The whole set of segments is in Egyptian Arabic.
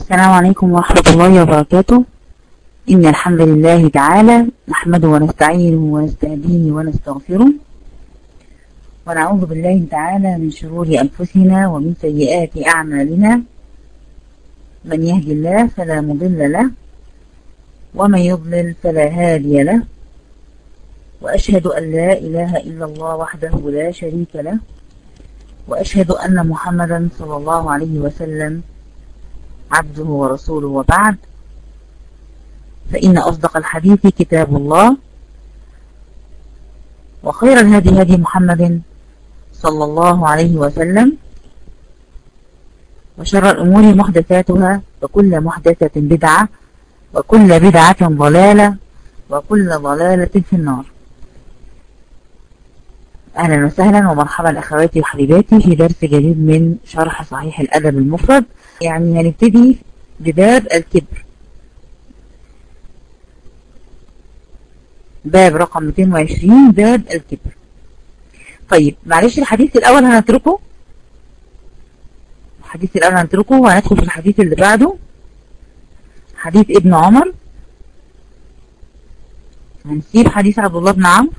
السلام عليكم ورحمة الله وبركاته إن الحمد لله تعالى نحمده ونستعينه ونستهديه ونستغفره ونعوذ بالله تعالى من شرور أنفسنا ومن سيئات أعمالنا من يهدي الله فلا مضل له ومن يضلل فلا هادي له وأشهد أن لا إله إلا الله وحده لا شريك له وأشهد أن محمدا صلى الله عليه وسلم عبده ورسوله وبعد فإن أصدق الحديث كتاب الله وخير الهدي هدي محمد صلى الله عليه وسلم وشر الأمور محدثاتها وكل محدثة بدعة وكل بدعة ضلالة وكل ضلالة في النار أهلا وسهلا ومرحبا أخواتي وحبيباتي في درس جديد من شرح صحيح الأدب المفرد يعني هنبتدي بباب الكبر باب رقم 220 باب الكبر طيب معلش الحديث الأول هنتركه الحديث الأول هنتركه وهندخل في الحديث اللي بعده حديث ابن عمر هنسيب حديث عبد الله بن عمرو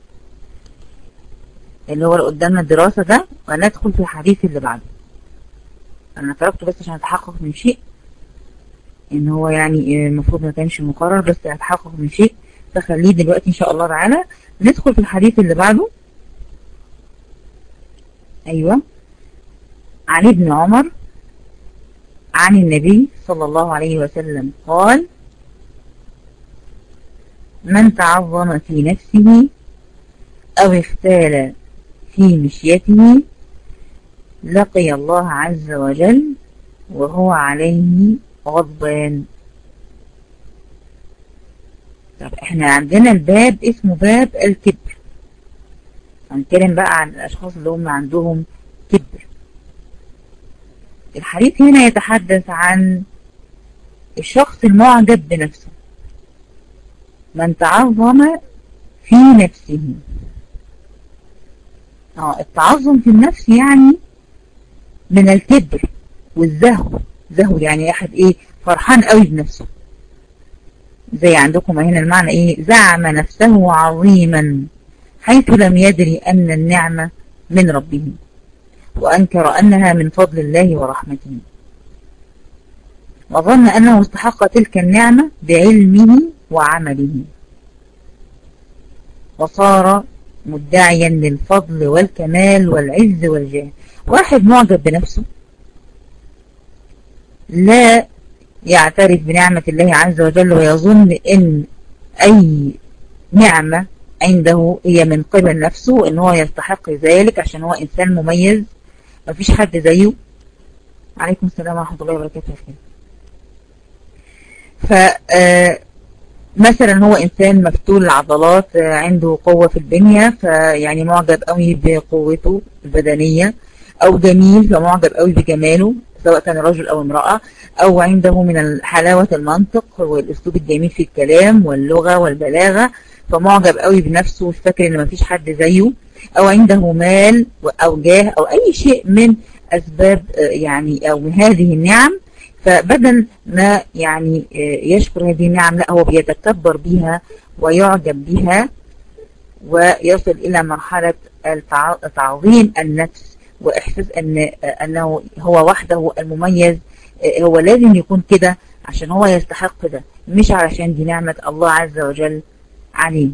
اللي هو اللي قدامنا الدراسة ده وندخل في الحديث اللي بعده انا تركته بس عشان اتحقق من شيء ان هو يعني المفروض ما كانش مقرر بس اتحقق من شيء فخليه دلوقتي ان شاء الله تعالى ندخل في الحديث اللي بعده ايوه عن ابن عمر عن النبي صلى الله عليه وسلم قال من تعظم في نفسه او اختال في مشيته لقي الله عز وجل وهو عليه غضبان طب احنا عندنا الباب اسمه باب الكبر هنتكلم بقى عن الاشخاص اللي هم عندهم كبر الحديث هنا يتحدث عن الشخص المعجب بنفسه من تعظم في نفسه اه التعظم في النفس يعني من الكبر والزهو زهو يعني احد ايه فرحان قوي بنفسه زي عندكم هنا المعنى ايه زعم نفسه عظيما حيث لم يدري ان النعمة من ربه وانكر انها من فضل الله ورحمته وظن انه استحق تلك النعمة بعلمه وعمله وصار مدعيا للفضل والكمال والعز والجاه واحد معجب بنفسه لا يعترف بنعمة الله عز وجل ويظن ان اي نعمة عنده هي من قبل نفسه ان هو يستحق ذلك عشان هو انسان مميز مفيش حد زيه عليكم السلام ورحمة الله وبركاته ف مثلا هو انسان مفتول العضلات عنده قوة في البنية فيعني معجب قوي بقوته البدنية او جميل فمعجب قوي بجماله سواء كان رجل او امرأة او عنده من حلاوة المنطق والاسلوب الجميل في الكلام واللغة والبلاغة فمعجب قوي بنفسه ومش فاكر ان مفيش حد زيه او عنده مال او جاه او اي شيء من اسباب يعني او من هذه النعم فبدل ما يعني يشكر هذه النعم لا هو بيتكبر بها ويعجب بها ويصل إلى مرحلة تعظيم النفس وإحساس أن أنه هو وحده المميز هو لازم يكون كده عشان هو يستحق ده مش علشان دي نعمة الله عز وجل عليه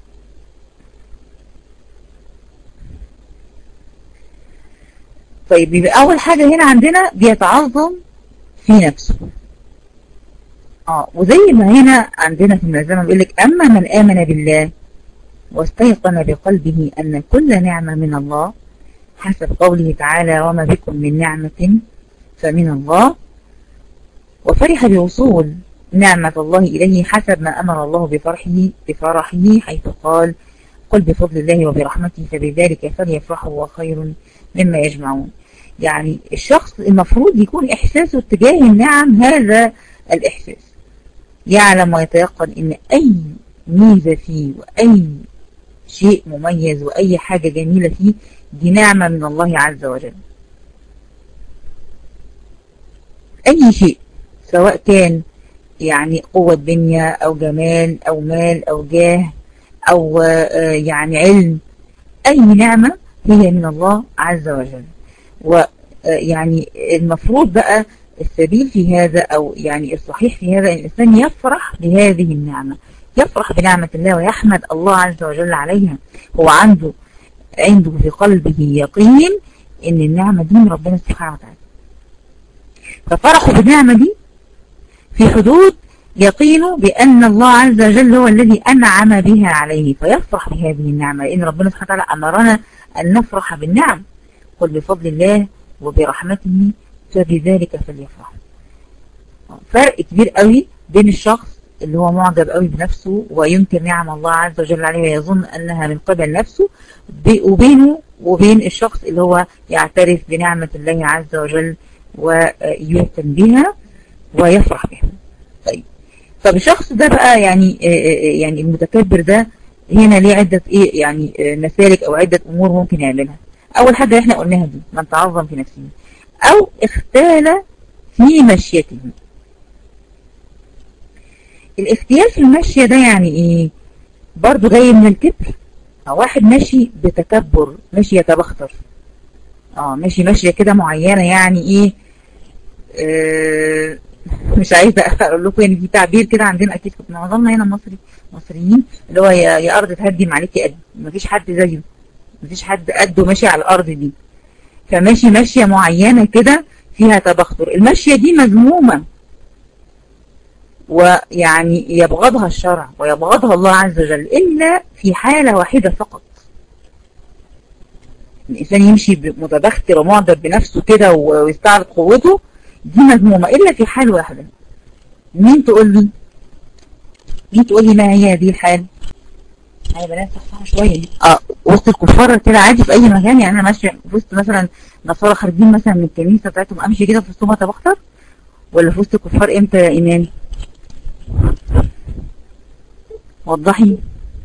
طيب يبقى أول حاجة هنا عندنا بيتعظم في نفسه اه وزي ما هنا عندنا في الملزمة بيقول لك اما من امن بالله واستيقن بقلبه ان كل نعمة من الله حسب قوله تعالى وما بكم من نعمة فمن الله وفرح بوصول نعمة الله إليه حسب ما أمر الله بفرحه بفرحه حيث قال قل بفضل الله وبرحمته فبذلك فليفرحوا وخير مما يجمعون يعني الشخص المفروض يكون إحساسه تجاه النعم هذا الإحساس يعلم ويتيقن إن أي ميزة فيه وأي شيء مميز وأي حاجة جميلة فيه دي نعمة من الله عز وجل أي شيء سواء كان يعني قوة بنية أو جمال أو مال أو جاه أو يعني علم أي نعمة هي من الله عز وجل ويعني المفروض بقى السبيل في هذا أو يعني الصحيح في هذا الإنسان يفرح بهذه النعمة يفرح بنعمة الله ويحمد الله عز وجل عليها هو عنده عنده في قلبه يقين ان النعمة دي من ربنا سبحانه وتعالى ففرحوا بالنعمة دي في حدود يقينه بأن الله عز وجل هو الذي أنعم بها عليه فيفرح بهذه النعمة لأن ربنا سبحانه وتعالى أمرنا أن نفرح بالنعم قل بفضل الله وبرحمته فبذلك فليفرح فرق كبير قوي بين الشخص اللي هو معجب قوي بنفسه وينكر نعم الله عز وجل عليه ويظن أنها من قبل نفسه وبينه وبين الشخص اللي هو يعترف بنعمة الله عز وجل ويهتم بها ويفرح بها طيب طب الشخص ده بقى يعني يعني المتكبر ده هنا ليه عدة ايه يعني مسالك او عدة امور ممكن يعملها اول حاجة احنا قلناها دي من تعظم في نفسه او اختال في مشيته الاختيال في المشية ده يعني ايه برضو جاي من الكبر او واحد ماشي بتكبر ماشي يتبختر اه ماشي ماشية كده معينة يعني ايه اه مش عايزة اقول لكم يعني في تعبير كده عندنا اكيد معظمنا هنا مصري مصريين اللي هو يا, يا ارض تهدم عليكي قد مفيش حد زيه مفيش حد قده ماشي على الارض دي فماشي ماشية معينة كده فيها تبختر المشية دي مذمومة ويعني يبغضها الشرع ويبغضها الله عز وجل إلا في حالة واحدة فقط الإنسان يمشي متبختر ومعجب بنفسه كده ويستعرض قوته دي مذمومة إلا في حال واحدة مين تقول لي مين تقول لي ما هي هذه الحال هاي بنات صحصحة شوية دي اه وسط الكفار كده عادي في أي مكان يعني أنا ماشية في وسط مثلا نصارى خارجين مثلا من الكنيسة بتاعتهم أمشي كده في وسطهم أتبختر ولا في وسط الكفار إمتى يا إيمان وضحي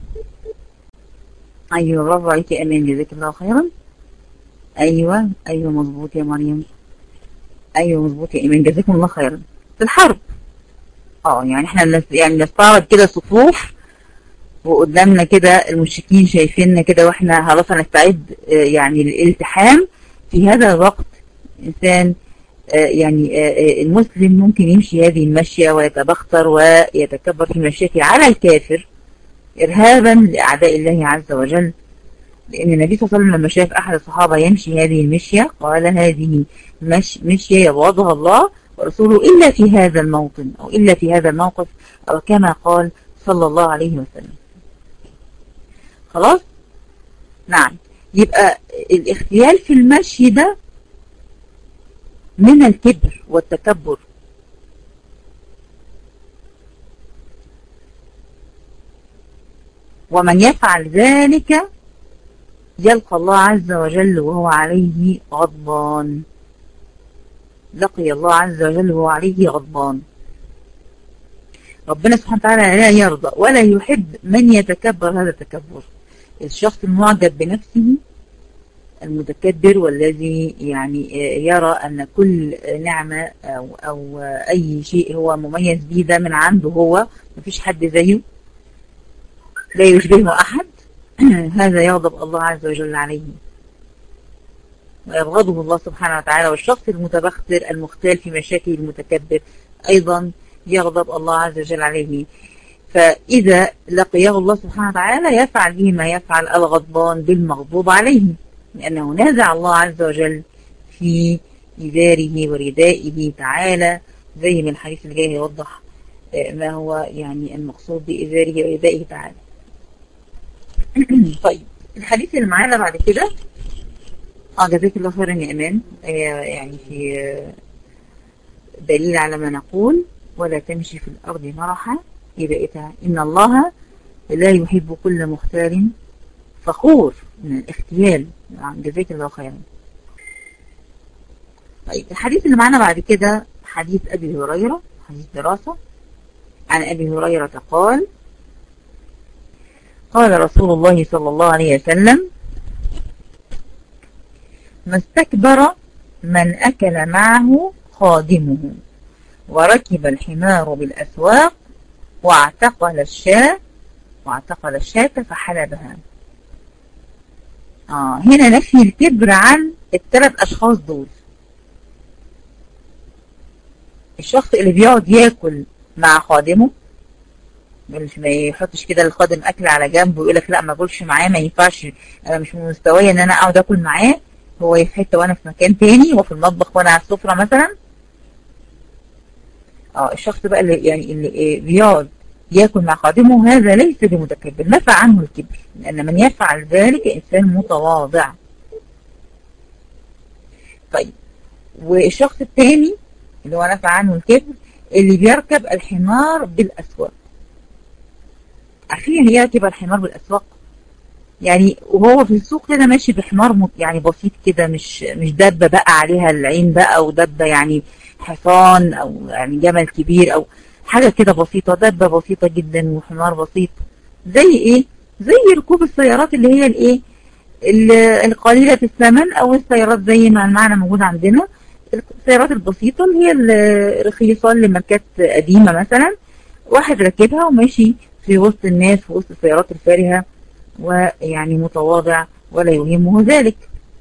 ايوه برافو عليكي يا امان جزاك الله خيرا ايوه ايوه مظبوط يا مريم ايوه مظبوط يا ايمان جزاكم الله خيرا في الحرب اه يعني احنا يعني نستعرض كده صفوف وقدامنا كده المشركين شايفيننا كده واحنا خلاص هنستعد يعني للالتحام في هذا الوقت انسان يعني المسلم ممكن يمشي هذه المشية ويتبختر ويتكبر في مشيته على الكافر إرهابا لأعداء الله عز وجل لأن النبي صلى الله عليه وسلم لما شاف أحد الصحابة يمشي هذه المشية قال هذه مش مشية يبغضها الله ورسوله إلا في هذا الموطن أو إلا في هذا الموقف أو كما قال صلى الله عليه وسلم خلاص نعم يبقى الاختيال في المشي ده من الكبر والتكبر ومن يفعل ذلك يلقى الله عز وجل وهو عليه غضبان لقي الله عز وجل وهو عليه غضبان ربنا سبحانه وتعالى لا يرضى ولا يحب من يتكبر هذا التكبر الشخص المعجب بنفسه المتكبر والذي يعني يرى أن كل نعمة أو, أو أي شيء هو مميز به ده من عنده هو مفيش حد زيه لا يشبهه أحد هذا يغضب الله عز وجل عليه ويبغضه الله سبحانه وتعالى والشخص المتبختر المختال في مشاكل المتكبر أيضا يغضب الله عز وجل عليه فإذا لقيه الله سبحانه وتعالى يفعل به ما يفعل الغضبان بالمغضوب عليه لأنه نازع الله عز وجل في إزاره وردائه تعالى زي ما الحديث اللي جاي يوضح ما هو يعني المقصود بإزاره وردائه تعالى طيب الحديث اللي معانا بعد كده اه جزاك الله خيرا يا امان يعني في دليل على ما نقول ولا تمشي في الارض مرحا يبقى ان الله لا يحب كل مختار فخور من الاختيال جزاك الله خيرا طيب الحديث اللي معانا بعد كده حديث ابي هريره حديث دراسه عن ابي هريره قال قال رسول الله صلى الله عليه وسلم ما استكبر من أكل معه خادمه وركب الحمار بالأسواق واعتقل الشاة واعتقل الشاة فحلبها آه هنا نفي الكبر عن الثلاث أشخاص دول الشخص اللي بيقعد ياكل مع خادمه مش ما يحطش كده الخادم اكل على جنب ويقول لك لا ما اكلش معاه ما ينفعش انا مش من مستواي ان انا اقعد اكل معاه هو في حته وانا في مكان تاني هو في المطبخ وانا على السفره مثلا اه الشخص بقى اللي يعني اللي إيه بيقعد ياكل مع خادمه هذا ليس بمتكبر نفى عنه الكبر لان من يفعل ذلك انسان متواضع طيب والشخص الثاني اللي هو نفى عنه الكبر اللي بيركب الحمار بالاسواق عارفين هي يركب الحمار بالاسواق يعني وهو في السوق كده ماشي بحمار يعني بسيط كده مش مش دبه بقى عليها العين بقى ودبه يعني حصان او يعني جمل كبير او حاجه كده بسيطه دبه بسيطه جدا وحمار بسيط زي ايه زي ركوب السيارات اللي هي الايه القليله الثمن او السيارات زي ما المعنى موجود عندنا السيارات البسيطه اللي هي الرخيصه اللي ماركات قديمه مثلا واحد راكبها وماشي في وسط الناس في وسط السيارات الفارهه ويعني متواضع ولا يهمه ذلك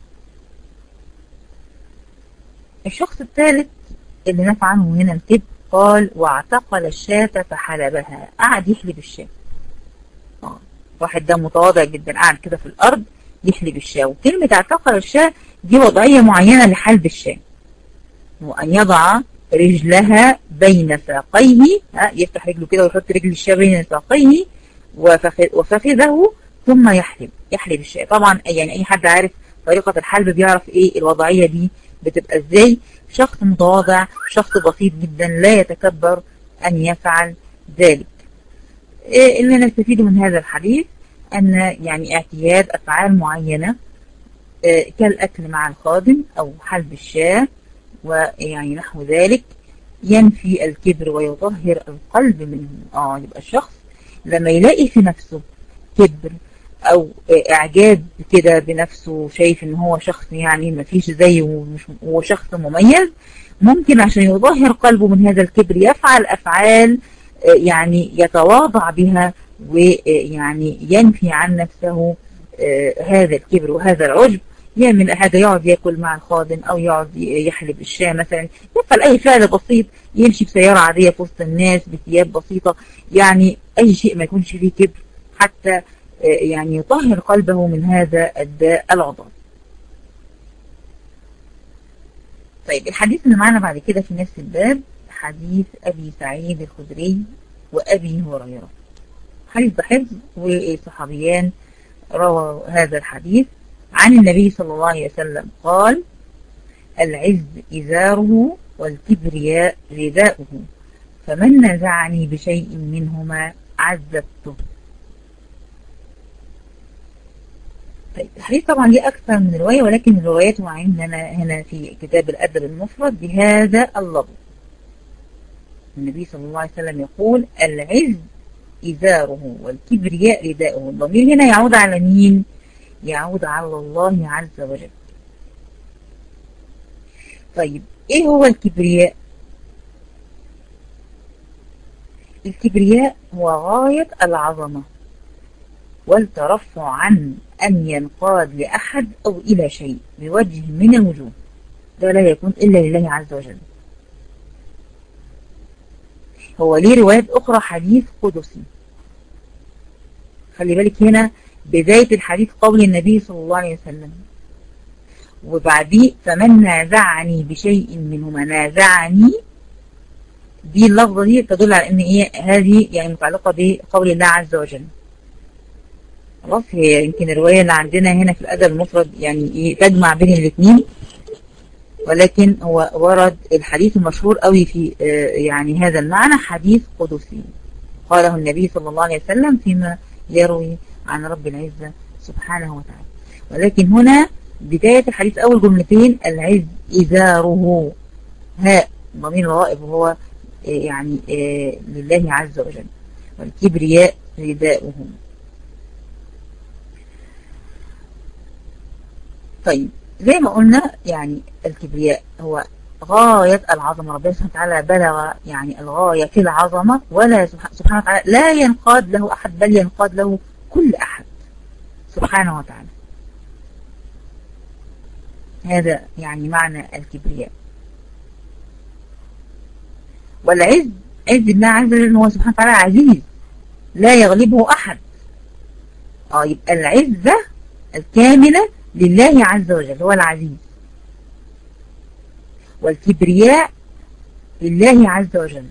الشخص الثالث اللي نفى عنه هنا الكذب قال واعتقل الشاة فحلبها قعد يحلب الشاة آه. واحد ده متواضع جدا قاعد كده في الأرض يحلب الشاة وكلمة اعتقل الشاة دي وضعية معينة لحلب الشاة وأن يضع رجلها بين ساقيه يفتح رجله كده ويحط رجل الشاة بين ساقيه وفخذه ثم يحلب يحلب الشاة طبعا يعني أي حد عارف طريقة الحلب بيعرف إيه الوضعية دي بتبقى إزاي شخص متواضع شخص بسيط جدا لا يتكبر أن يفعل ذلك إيه اللي نستفيده من هذا الحديث أن يعني اعتياد أفعال معينة إيه كالأكل مع الخادم أو حلب الشاة ويعني نحو ذلك ينفي الكبر ويطهر القلب منه اه يبقى الشخص لما يلاقي في نفسه كبر او اعجاب كده بنفسه شايف ان هو شخص يعني ما فيش زيه ومش هو شخص مميز ممكن عشان يظهر قلبه من هذا الكبر يفعل افعال يعني يتواضع بها ويعني ينفي عن نفسه هذا الكبر وهذا العجب يعمل حاجة يقعد ياكل مع الخادم او يقعد يحلب الشاي مثلا يفعل اي فعل بسيط يمشي بسيارة عادية في وسط الناس بثياب بسيطة يعني اي شيء ما يكونش فيه كبر حتى يعني يطهر قلبه من هذا الداء العضال طيب الحديث اللي معنا بعد كده في نفس الباب حديث أبي سعيد الخدري وأبي هريرة حديث بحفظ وصحابيان رووا هذا الحديث عن النبي صلى الله عليه وسلم قال العز إزاره والكبرياء رداؤه فمن نزعني بشيء منهما عذبته طيب الحديث طبعا ليه أكثر من رواية ولكن الروايات عندنا هنا في كتاب الأدب المفرد بهذا اللفظ النبي صلى الله عليه وسلم يقول العز إزاره والكبرياء رداؤه الضمير هنا يعود على مين؟ يعود على الله عز وجل طيب ايه هو الكبرياء الكبرياء هو غاية العظمة والترفع عن أن ينقاد لأحد أو إلى شيء بوجه من الوجوه ده لا يكون إلا لله عز وجل هو ليه روايات أخرى حديث قدسي خلي بالك هنا بداية الحديث قول النبي صلى الله عليه وسلم وبعديه فمن نازعني بشيء منهما نازعني دي اللفظة دي تدل على ان ايه هذه يعني متعلقة بقول الله عز وجل خلاص هي يمكن الرواية اللي عندنا هنا في الأدب المفرد يعني ايه تجمع بين الاثنين ولكن هو ورد الحديث المشهور قوي في يعني هذا المعنى حديث قدسي قاله النبي صلى الله عليه وسلم فيما يروي عن رب العزة سبحانه وتعالى ولكن هنا بداية الحديث أول جملتين العز إزاره هاء ضمير الغائب وهو يعني لله عز وجل والكبرياء رداؤه طيب زي ما قلنا يعني الكبرياء هو غاية العظمة ربنا سبحانه وتعالى بلغ يعني الغاية في العظمة ولا سبحانه وتعالى لا ينقاد له أحد بل ينقاد له كل أحد سبحانه وتعالى هذا يعني معنى الكبرياء والعز عز الله عز وجل هو سبحانه وتعالى عزيز لا يغلبه أحد اه يبقى العزة الكاملة لله عز وجل هو العزيز والكبرياء لله عز وجل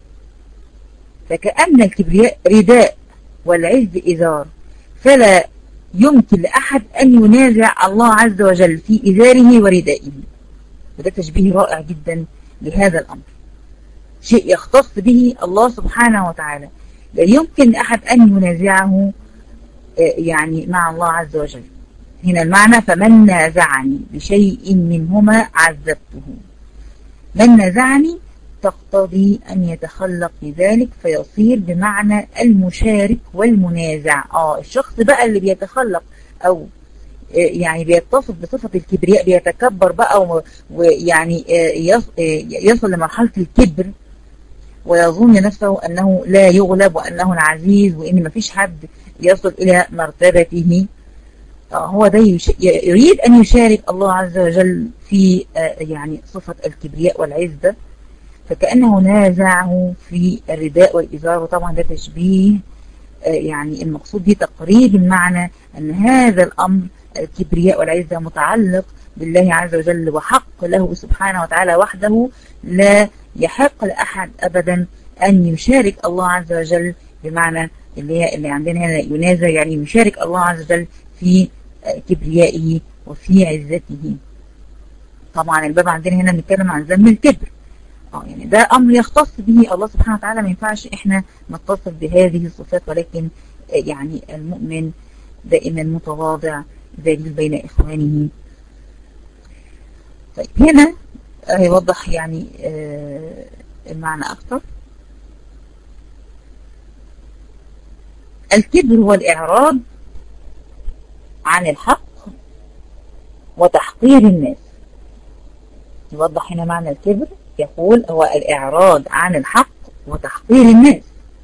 فكأن الكبرياء رداء والعز إزار فلا يمكن لأحد أن ينازع الله عز وجل في إزاره وردائه وده تشبيه رائع جدا لهذا الأمر شيء يختص به الله سبحانه وتعالى لا يمكن لأحد أن ينازعه يعني مع الله عز وجل هنا المعنى فمن نازعني بشيء منهما عذبته من نازعني تقتضي أن يتخلق بذلك فيصير بمعنى المشارك والمنازع آه الشخص بقى اللي بيتخلق أو يعني بيتصف بصفة الكبرياء بيتكبر بقى ويعني يصل لمرحلة الكبر ويظن نفسه أنه لا يغلب وأنه العزيز وإن ما فيش حد يصل إلى مرتبته هو ده يريد أن يشارك الله عز وجل في يعني صفة الكبرياء والعزة فكأنه نازعه في الرداء والإزار وطبعا ده تشبيه يعني المقصود به تقريب المعنى أن هذا الأمر الكبرياء والعزة متعلق بالله عز وجل وحق له سبحانه وتعالى وحده لا يحق لأحد أبدا أن يشارك الله عز وجل بمعنى اللي هي اللي عندنا هنا ينازع يعني يشارك الله عز وجل في كبريائه وفي عزته طبعا الباب عندنا هنا بنتكلم عن ذم الكبر اه يعني ده امر يختص به الله سبحانه وتعالى ما ينفعش احنا نتصف بهذه الصفات ولكن يعني المؤمن دائما متواضع ذليل بين اخوانه طيب هنا هيوضح يعني آه المعنى اكتر الكبر هو الاعراض عن الحق وتحقير الناس يوضح هنا معنى الكبر يقول هو الإعراض عن الحق وتحقير الناس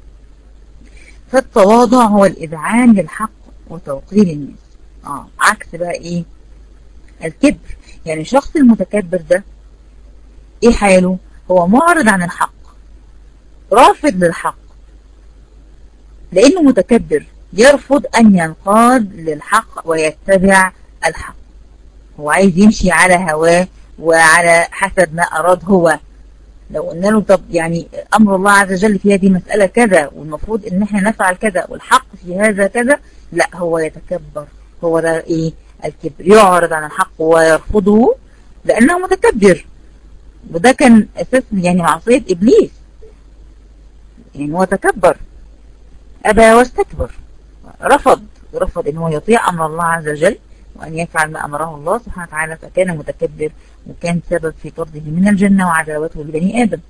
فالتواضع هو الإذعان للحق وتوقير الناس آه عكس بقى إيه الكبر يعني الشخص المتكبر ده إيه حاله هو معرض عن الحق رافض للحق لأنه متكبر يرفض أن ينقاد للحق ويتبع الحق هو عايز يمشي على هواه وعلى حسب ما أراد هو لو قلنا له طب يعني أمر الله عز وجل في هذه المسألة كذا والمفروض إن احنا نفعل كذا والحق في هذا كذا لا هو يتكبر هو ده إيه الكبر يعرض عن الحق ويرفضه لأنه متكبر وده كان أساس يعني معصية إبليس يعني هو تكبر أبى واستكبر رفض رفض ان هو يطيع امر الله عز وجل وان يفعل ما امره الله سبحانه وتعالى فكان متكبر وكان سبب في طرده من الجنة وعداوته لبني ادم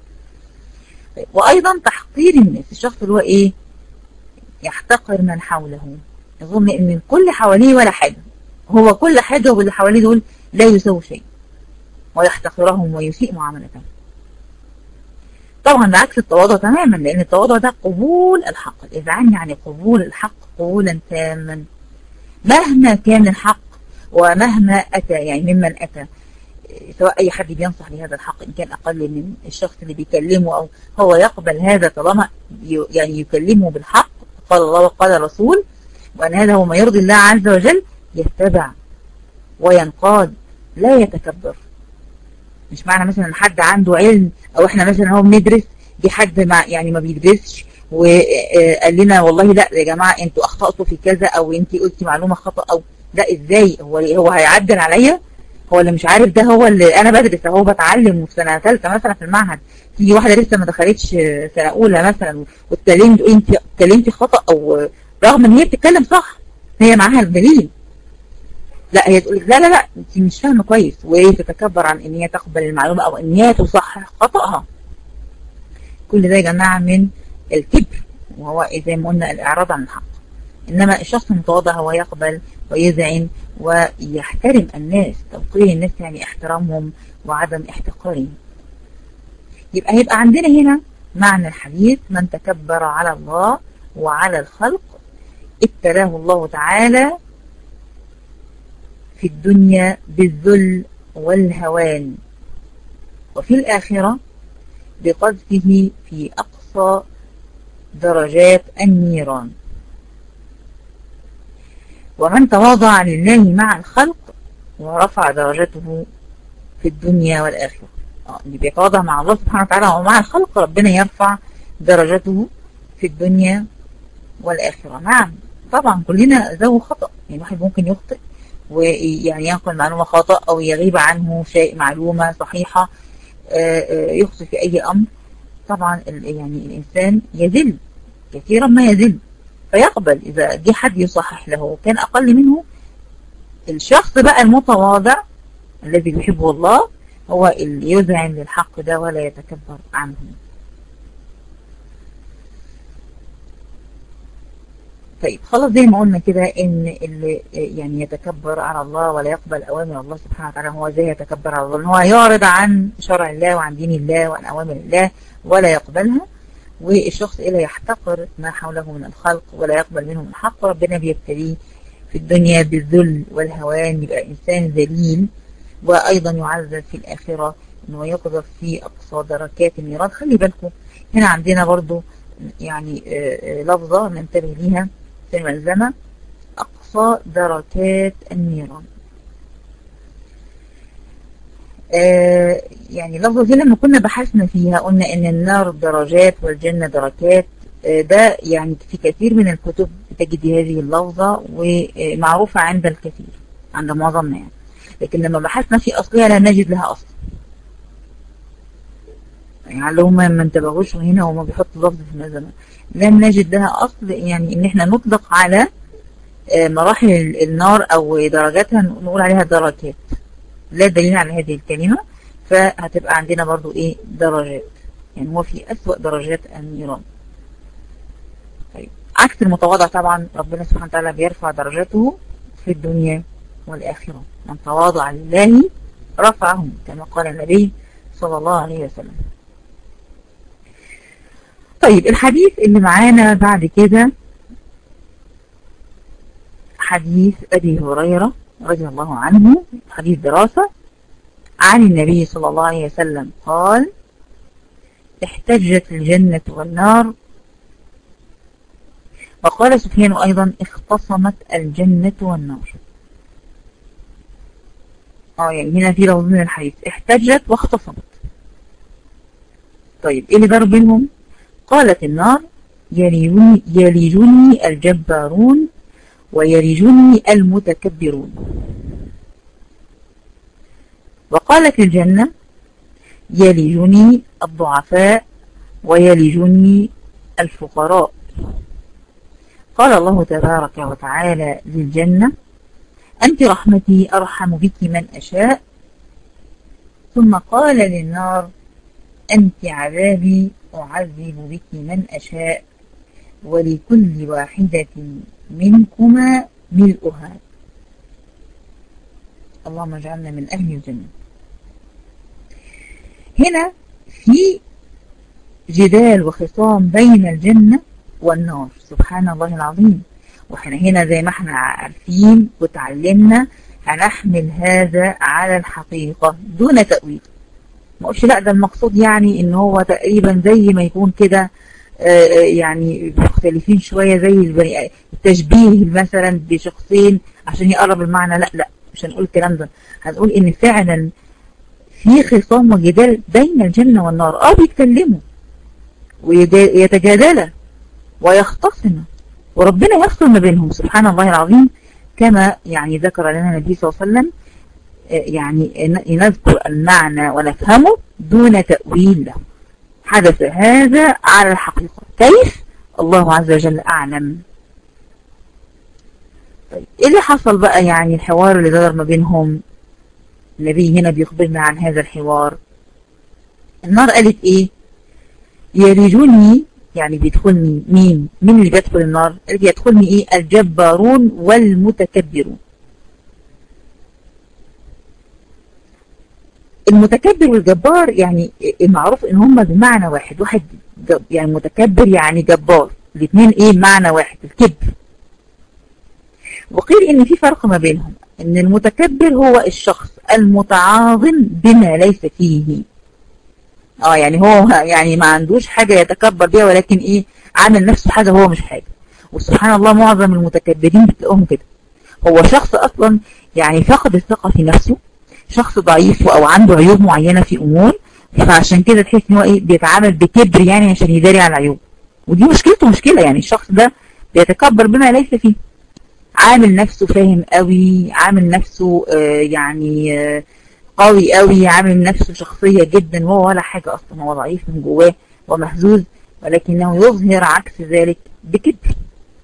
وايضا تحقير الناس الشخص اللي هو ايه يحتقر من حوله يظن ان الكل حواليه ولا حاجة هو كل حاجة واللي حواليه دول لا يسوي شيء ويحتقرهم ويسيء معاملتهم طبعا بعكس التواضع تماما لان التواضع ده قبول الحق الاذعان يعني قبول الحق قبولا تاما مهما كان الحق ومهما اتى يعني ممن اتى سواء اي حد بينصح بهذا الحق ان كان اقل من الشخص اللي بيكلمه او هو يقبل هذا طالما يعني يكلمه بالحق قال الله وقال الرسول وان هذا هو ما يرضي الله عز وجل يتبع وينقاد لا يتكبر مش معنى مثلا حد عنده علم او احنا مثلا هو بندرس دي حد ما يعني ما بيدرسش وقال لنا والله لا يا جماعه انتوا اخطاتوا في كذا او انت قلتي معلومه خطا او لا ازاي هو هو هيعدل عليا هو اللي مش عارف ده هو اللي انا بدرس اهو بتعلم في سنه ثالثه مثلا في المعهد تيجي واحده لسه ما دخلتش سنه اولى مثلا واتكلمت انت اتكلمتي خطا او رغم ان هي بتتكلم صح هي معاها الدليل لا هي تقول لا لا لا انت مش فاهمه كويس وهي تتكبر عن ان هي تقبل المعلومه او ان هي تصحح خطأها كل ده يا جماعه من الكبر وهو زي ما قلنا الاعراض عن الحق انما الشخص المتواضع هو يقبل ويذعن ويحترم الناس توقير الناس يعني احترامهم وعدم احتقارهم يبقى هيبقى عندنا هنا معنى الحديث من تكبر على الله وعلى الخلق ابتلاه الله تعالى في الدنيا بالذل والهوان وفي الآخرة بقذفه في أقصى درجات النيران ومن تواضع لله مع الخلق ورفع درجته في الدنيا والآخرة اللي بيتواضع مع الله سبحانه وتعالى ومع الخلق ربنا يرفع درجته في الدنيا والآخرة نعم طبعا كلنا ذو خطأ يعني الواحد ممكن يخطئ ويعني ينقل معلومة خطأ أو يغيب عنه شيء معلومة صحيحة يخطئ في أي أمر طبعا يعني الإنسان يذل كثيرا ما يذل فيقبل إذا جه حد يصحح له كان أقل منه الشخص بقى المتواضع الذي يحبه الله هو اللي يذعن للحق ده ولا يتكبر عنه طيب خلاص زي ما قلنا كده ان اللي يعني يتكبر على الله ولا يقبل اوامر الله سبحانه وتعالى هو ازاي يتكبر على الله ان هو يعرض عن شرع الله وعن دين الله وعن اوامر الله ولا يقبلها والشخص إلى يحتقر ما حوله من الخلق ولا يقبل منهم الحق ربنا بيبتليه في الدنيا بالذل والهوان يبقى إنسان ذليل وأيضا يعذب في الآخرة أنه يقذف في أقصى دركات النيران خلي بالكم هنا عندنا برضو يعني لفظة ننتبه ليها في الملزمة أقصى دركات النيران آه يعني لفظة دي لما كنا بحثنا فيها قلنا ان النار درجات والجنة دركات آه ده يعني في كثير من الكتب تجد هذه اللفظة ومعروفة عند الكثير عند معظمنا يعني لكن لما بحثنا في أصلها لا نجد لها أصل يعني اللي هم ما انتبهوش هنا وما بيحطوا لفظ في المزمة لم نجد لها أصل يعني ان احنا نطلق على آه مراحل النار او درجاتها نقول عليها دركات لا دليل على هذه الكلمة فهتبقى عندنا برضو ايه درجات يعني هو في أسوأ درجات النيران طيب عكس المتواضع طبعا ربنا سبحانه وتعالى بيرفع درجته في الدنيا والآخرة من تواضع لله رفعه كما قال النبي صلى الله عليه وسلم طيب الحديث اللي معانا بعد كده حديث أبي هريرة رضي الله عنه حديث دراسة عن النبي صلى الله عليه وسلم قال احتجت الجنة والنار وقال سفيان أيضا اختصمت الجنة والنار اه يعني هنا في لفظ من الحديث احتجت واختصمت طيب ايه اللي ضرب بينهم قالت النار يلجني, يلجني الجبارون ويلجني المتكبرون وقالت الجنة يلجني الضعفاء ويلجني الفقراء قال الله تبارك وتعالى للجنة أنت رحمتي أرحم بك من أشاء ثم قال للنار أنت عذابي أعذب بك من أشاء ولكل واحدة منكما ملؤها اللهم اجعلنا من أهل الجنة هنا في جدال وخصام بين الجنة والنار سبحان الله العظيم واحنا هنا زي ما احنا عارفين وتعلمنا هنحمل هذا على الحقيقة دون تأويل ما اقولش لا ده المقصود يعني ان هو تقريبا زي ما يكون كده يعني مختلفين شوية زي البني التشبيه مثلا بشخصين عشان يقرب المعنى لا لا مش هنقول الكلام ده هنقول ان فعلا في خصام وجدال بين الجنة والنار اه بيتكلموا ويتجادلا ويختصموا وربنا يفصل ما بينهم سبحان الله العظيم كما يعني ذكر لنا النبي صلى الله عليه وسلم يعني نذكر المعنى ونفهمه دون تأويل له حدث هذا على الحقيقة كيف الله عز وجل أعلم طيب ايه اللي حصل بقى يعني الحوار اللي دار ما بينهم النبي هنا بيخبرنا عن هذا الحوار النار قالت ايه يرجوني يعني بيدخلني مين مين اللي بيدخل النار اللي بيدخلني ايه الجبارون والمتكبرون المتكبر والجبار يعني المعروف ان هما بمعنى واحد واحد يعني متكبر يعني جبار الاثنين ايه معنى واحد الكبر وقيل ان في فرق ما بينهم ان المتكبر هو الشخص المتعاظم بما ليس فيه اه يعني هو يعني ما عندوش حاجة يتكبر بيها ولكن ايه عامل نفسه حاجة هو مش حاجة وسبحان الله معظم المتكبرين بتلاقوهم كده هو شخص اصلا يعني فقد الثقة في نفسه شخص ضعيف او عنده عيوب معينة في امور فعشان كده تحس ان هو ايه بيتعامل بكبر يعني عشان يداري على العيوب ودي مشكلته مشكلة يعني الشخص ده بيتكبر بما ليس فيه عامل نفسه فاهم قوي عامل نفسه آه يعني آه قوي قوي عامل نفسه شخصية جدا وهو ولا حاجة اصلا هو ضعيف من جواه ومهزوز ولكنه يظهر عكس ذلك بكبر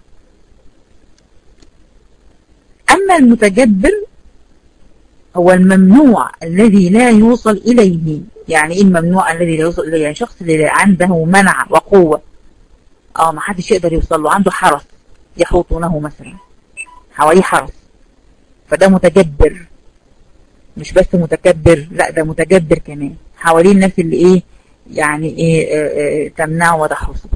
اما المتجبر هو الممنوع الذي لا يوصل اليه يعني ايه الممنوع الذي لا يوصل اليه يعني شخص اللي عنده منع وقوة اه ما حدش يقدر يوصل له عنده حرس يحوطونه مثلا حواليه حرس فده متجبر مش بس متكبر لا ده متجبر كمان حواليه الناس اللي ايه يعني ايه اه اه تمنعه وتحرسه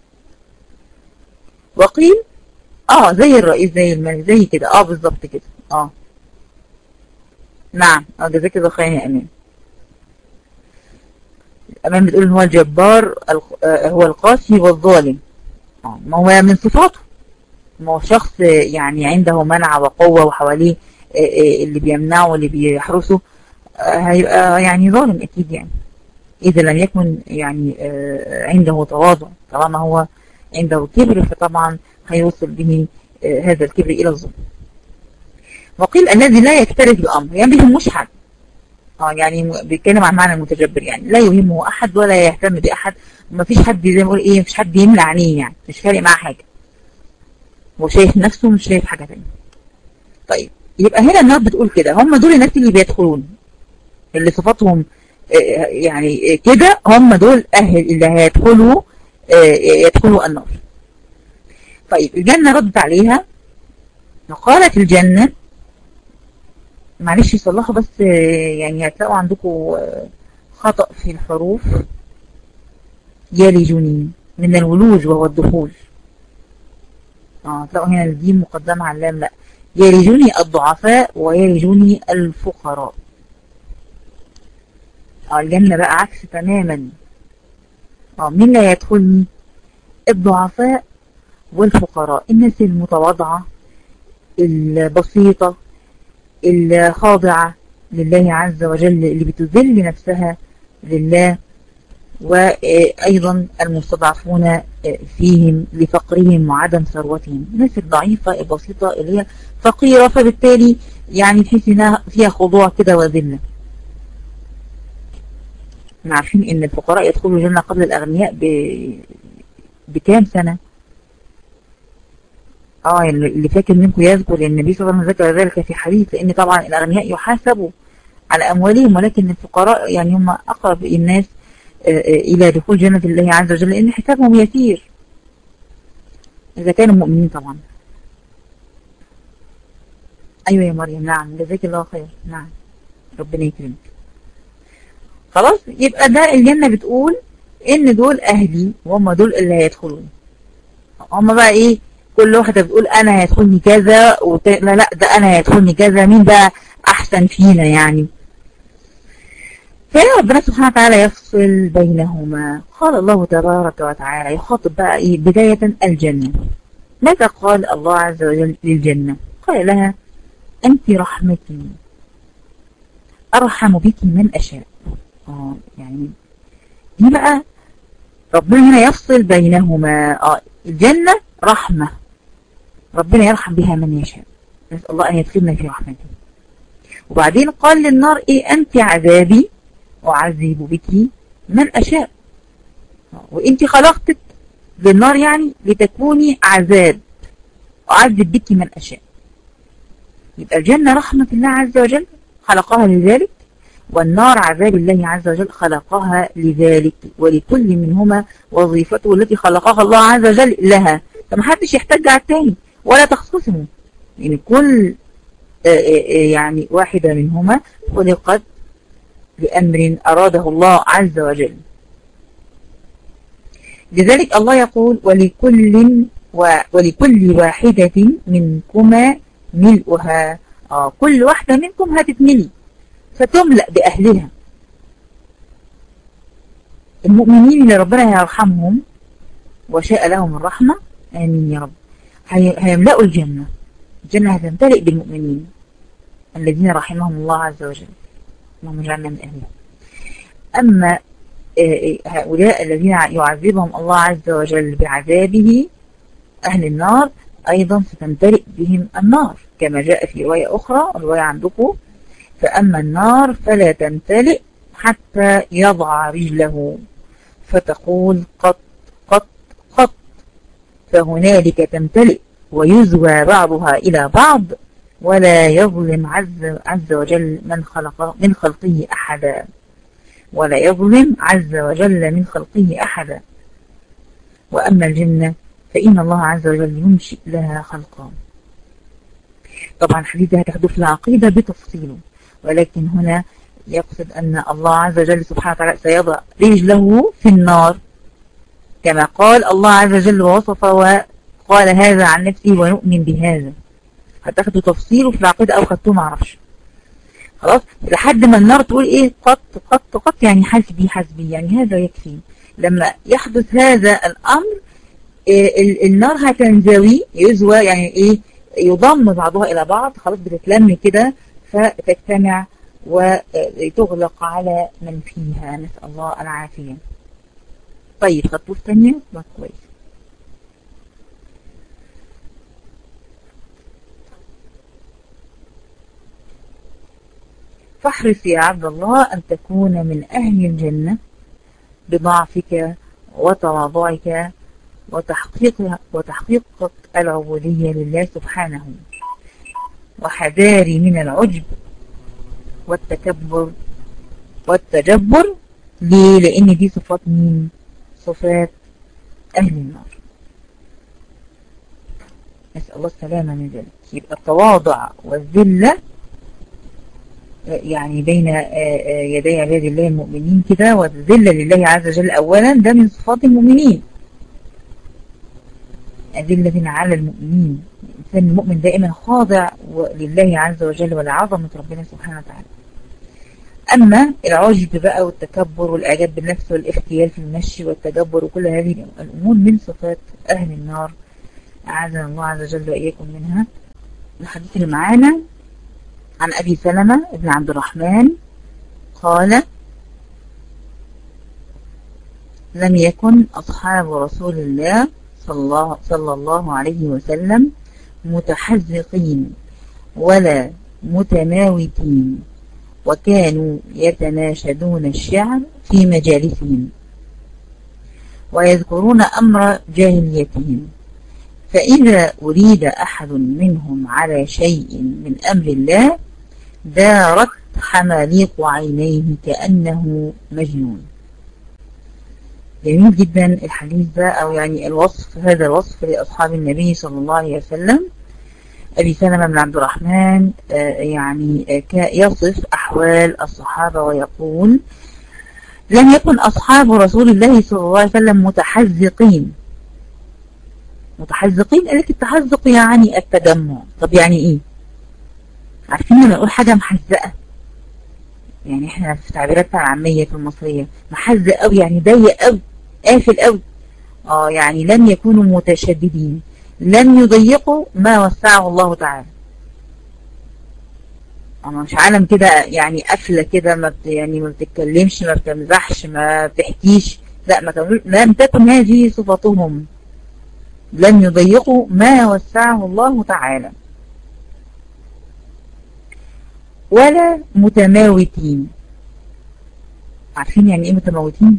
وقيل اه زي الرئيس زي الملك زي كده اه بالظبط كده اه نعم اه جزاك الله خير يا امان امان بتقول ان هو الجبار هو القاسي والظالم اه ما هو من صفاته ما هو شخص يعني عنده منع وقوة وحواليه اللي بيمنعه واللي بيحرسه هيبقى يعني ظالم اكيد يعني اذا لم يكن يعني عنده تواضع طالما هو عنده كبر فطبعا هيوصل به هذا الكبر الى الظلم وقيل الذي لا يكترث بامر يعني بيهموش حد اه يعني بيتكلم عن معنى المتجبر يعني لا يهمه احد ولا يهتم باحد وما فيش حد زي ما اقول ايه مفيش حد يملى عينيه يعني مش فارق معاه حاجه هو شايف نفسه مش شايف حاجه ثانيه طيب يبقى هنا النار بتقول كده هم دول الناس اللي بيدخلون اللي صفاتهم يعني كده هم دول اهل اللي هيدخلوا يدخلوا النار طيب الجنة ردت عليها وقالت الجنة معلش يصلحوا بس يعني هتلاقوا عندكم خطأ في الحروف يلجني من الولوج وهو الدخول اه تلاقوا هنا الجيم مقدمة على اللام لا يلجني الضعفاء ويلجني الفقراء اه الجنة بقى عكس تماما اه مين لا يدخلني الضعفاء والفقراء الناس المتواضعة البسيطة الخاضعة لله عز وجل اللي بتذل نفسها لله وأيضا المستضعفون فيهم لفقرهم وعدم ثروتهم الناس الضعيفة البسيطة اللي هي فقيرة فبالتالي يعني تحس انها فيها خضوع كده وذلة احنا عارفين ان الفقراء يدخلوا الجنة قبل الاغنياء ب... بكام سنة اه اللي فاكر منكم يذكر لان النبي صلى الله عليه وسلم ذكر ذلك في حديث لان طبعا الاغنياء يحاسبوا على اموالهم ولكن الفقراء يعني هم اقرب الناس الى دخول جنة الله عز وجل لان حسابهم يسير اذا كانوا مؤمنين طبعا ايوه يا مريم نعم جزاك الله خير نعم ربنا يكرمك خلاص يبقى ده الجنة بتقول ان دول اهلي وهم دول اللي هيدخلون هم بقى ايه كل واحدة بتقول انا هيدخلني كذا وت... لا لا ده انا هيدخلني كذا مين بقى احسن فينا يعني فهنا ربنا سبحانه وتعالى يفصل بينهما قال الله تبارك وتعالى يخاطب بقى ايه بداية الجنة ماذا قال الله عز وجل للجنة قال لها انت رحمتي ارحم بك من اشاء اه يعني دي بقى ربنا هنا يفصل بينهما اه الجنة رحمة ربنا يرحم بها من يشاء نسأل الله أن يدخلنا في رحمته وبعدين قال للنار إيه أنت عذابي أعذب بك من أشاء وإنت خلقتك للنار يعني لتكوني عذاب أعذب بك من أشاء يبقى الجنة رحمة الله عز وجل خلقها لذلك والنار عذاب الله عز وجل خلقها لذلك ولكل منهما وظيفته التي خلقها الله عز وجل لها فمحدش يحتاج على التاني ولا تخصصه يعني كل يعني واحدة منهما خلقت لأمر أراده الله عز وجل لذلك الله يقول ولكل و ولكل واحدة منكما ملؤها آه كل واحدة منكم هتتملي فتملأ بأهلها المؤمنين اللي ربنا يرحمهم وشاء لهم الرحمة آمين يا رب هيملأوا الجنة الجنة هتمتلئ بالمؤمنين الذين رحمهم الله عز وجل اللهم اجعلنا من أهلها أما هؤلاء الذين يعذبهم الله عز وجل بعذابه أهل النار أيضا ستمتلئ بهم النار كما جاء في رواية أخرى رواية عندكم فأما النار فلا تمتلئ حتى يضع رجله فتقول قط قط قط فهنالك تمتلئ ويزوى بعضها إلى بعض ولا يظلم عز, عز وجل من خلق من خلقه أحدا ولا يظلم عز وجل من خلقه أحدا وأما الجنة فإن الله عز وجل ينشئ لها خلقا طبعا الحديث ده هتاخده في العقيدة بتفصيله ولكن هنا يقصد أن الله عز وجل سبحانه وتعالى سيضع رجله في النار كما قال الله عز وجل ووصف وقال هذا عن نفسه ونؤمن بهذا هتاخدوا تفصيله في العقيدة أو خدتوه معرفش خلاص لحد ما النار تقول ايه قط قط قط يعني حسبي حسبي يعني هذا يكفي لما يحدث هذا الأمر إيه النار هتنزوي يزوى يعني ايه يضم بعضها إلى بعض خلاص بتتلم كده فتجتمع وتغلق على من فيها نسأل الله العافية طيب خطوة ثانية كويس فاحرص يا عبد الله أن تكون من أهل الجنة بضعفك وتواضعك وتحقيق وتحقيقك العبودية لله سبحانه وحذاري من العجب والتكبر والتجبر ليه لأن دي صفات مين صفات أهل النار نسأل الله السلامة من ذلك يبقى التواضع والذلة يعني بين يدي عباد الله المؤمنين كده والذلة لله عز وجل أولا ده من صفات المؤمنين أذلة على المؤمنين الإنسان المؤمن دائما خاضع لله عز وجل ولعظمة ربنا سبحانه وتعالى أما العجب بقى والتكبر والإعجاب بالنفس والاختيال في المشي والتجبر وكل هذه الأمور من صفات أهل النار أعاذنا الله عز وجل وإياكم منها الحديث اللي معانا عن أبي سلمة بن عبد الرحمن قال لم يكن أصحاب رسول الله صلى الله, صلى الله عليه وسلم متحزقين ولا متماوتين وكانوا يتناشدون الشعر في مجالسهم ويذكرون أمر جاهليتهم فإذا أريد أحد منهم على شيء من أمر الله دارت حماليق عينيه كأنه مجنون جميل جدا الحديث ده أو يعني الوصف هذا الوصف لأصحاب النبي صلى الله عليه وسلم أبي سلمة بن عبد الرحمن يعني يصف أحوال الصحابة ويقول لم يكن أصحاب رسول الله صلى الله عليه وسلم متحزقين متحزقين قالك التحزق يعني التجمع طب يعني ايه عارفين لما نقول حاجة محزقة يعني احنا في تعبيراتنا العامية في المصرية محزق قوي يعني ضيق قوي قافل قوي اه يعني لم يكونوا متشددين لم يضيقوا ما وسعه الله تعالى انا مش عالم كده يعني قافله كده ما بت يعني ما بتتكلمش ما بتمزحش ما بتحكيش لا ما لم تكن هذه صفاتهم لم يضيقوا ما وسعه الله تعالى ولا متماوتين عارفين يعني ايه متماوتين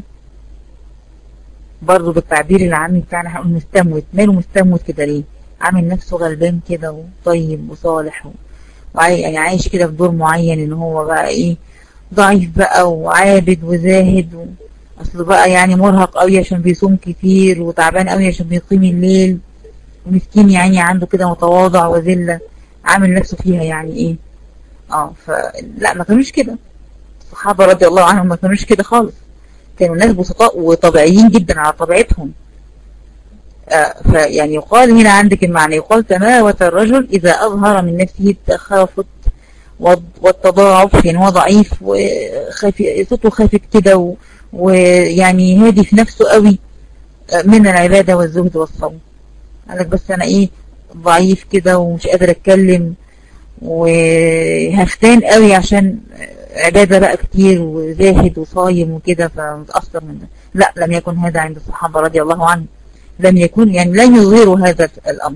برضو بالتعبير العامي بتاعنا هنقول مستموت ماله مستموت كده ليه عامل نفسه غلبان كده وطيب وصالح و... يعني عايش كده في دور معين ان هو بقى ايه ضعيف بقى وعابد وزاهد و... اصله بقى يعني مرهق قوي عشان بيصوم كتير وتعبان قوي عشان بيقيم الليل ومسكين يعني عنده كده متواضع وذلة عامل نفسه فيها يعني ايه اه فلا ما كانوش كده الصحابة رضي الله عنهم ما كانوش كده خالص كانوا ناس بسطاء وطبيعيين جدا على طبيعتهم آه فيعني يقال هنا عندك المعنى يقال تماوت الرجل إذا أظهر من نفسه التخافت والتضاعف يعني هو ضعيف وخافي صوته خافت كده ويعني هادي في نفسه قوي من العبادة والزهد والصوم قال لك بس أنا إيه ضعيف كده ومش قادر أتكلم وهفتان قوي عشان عبادة بقى كتير وزاهد وصايم وكده فمتأثر من ده لا لم يكن هذا عند الصحابة رضي الله عنهم لم يكن يعني لن يظهروا هذا الأمر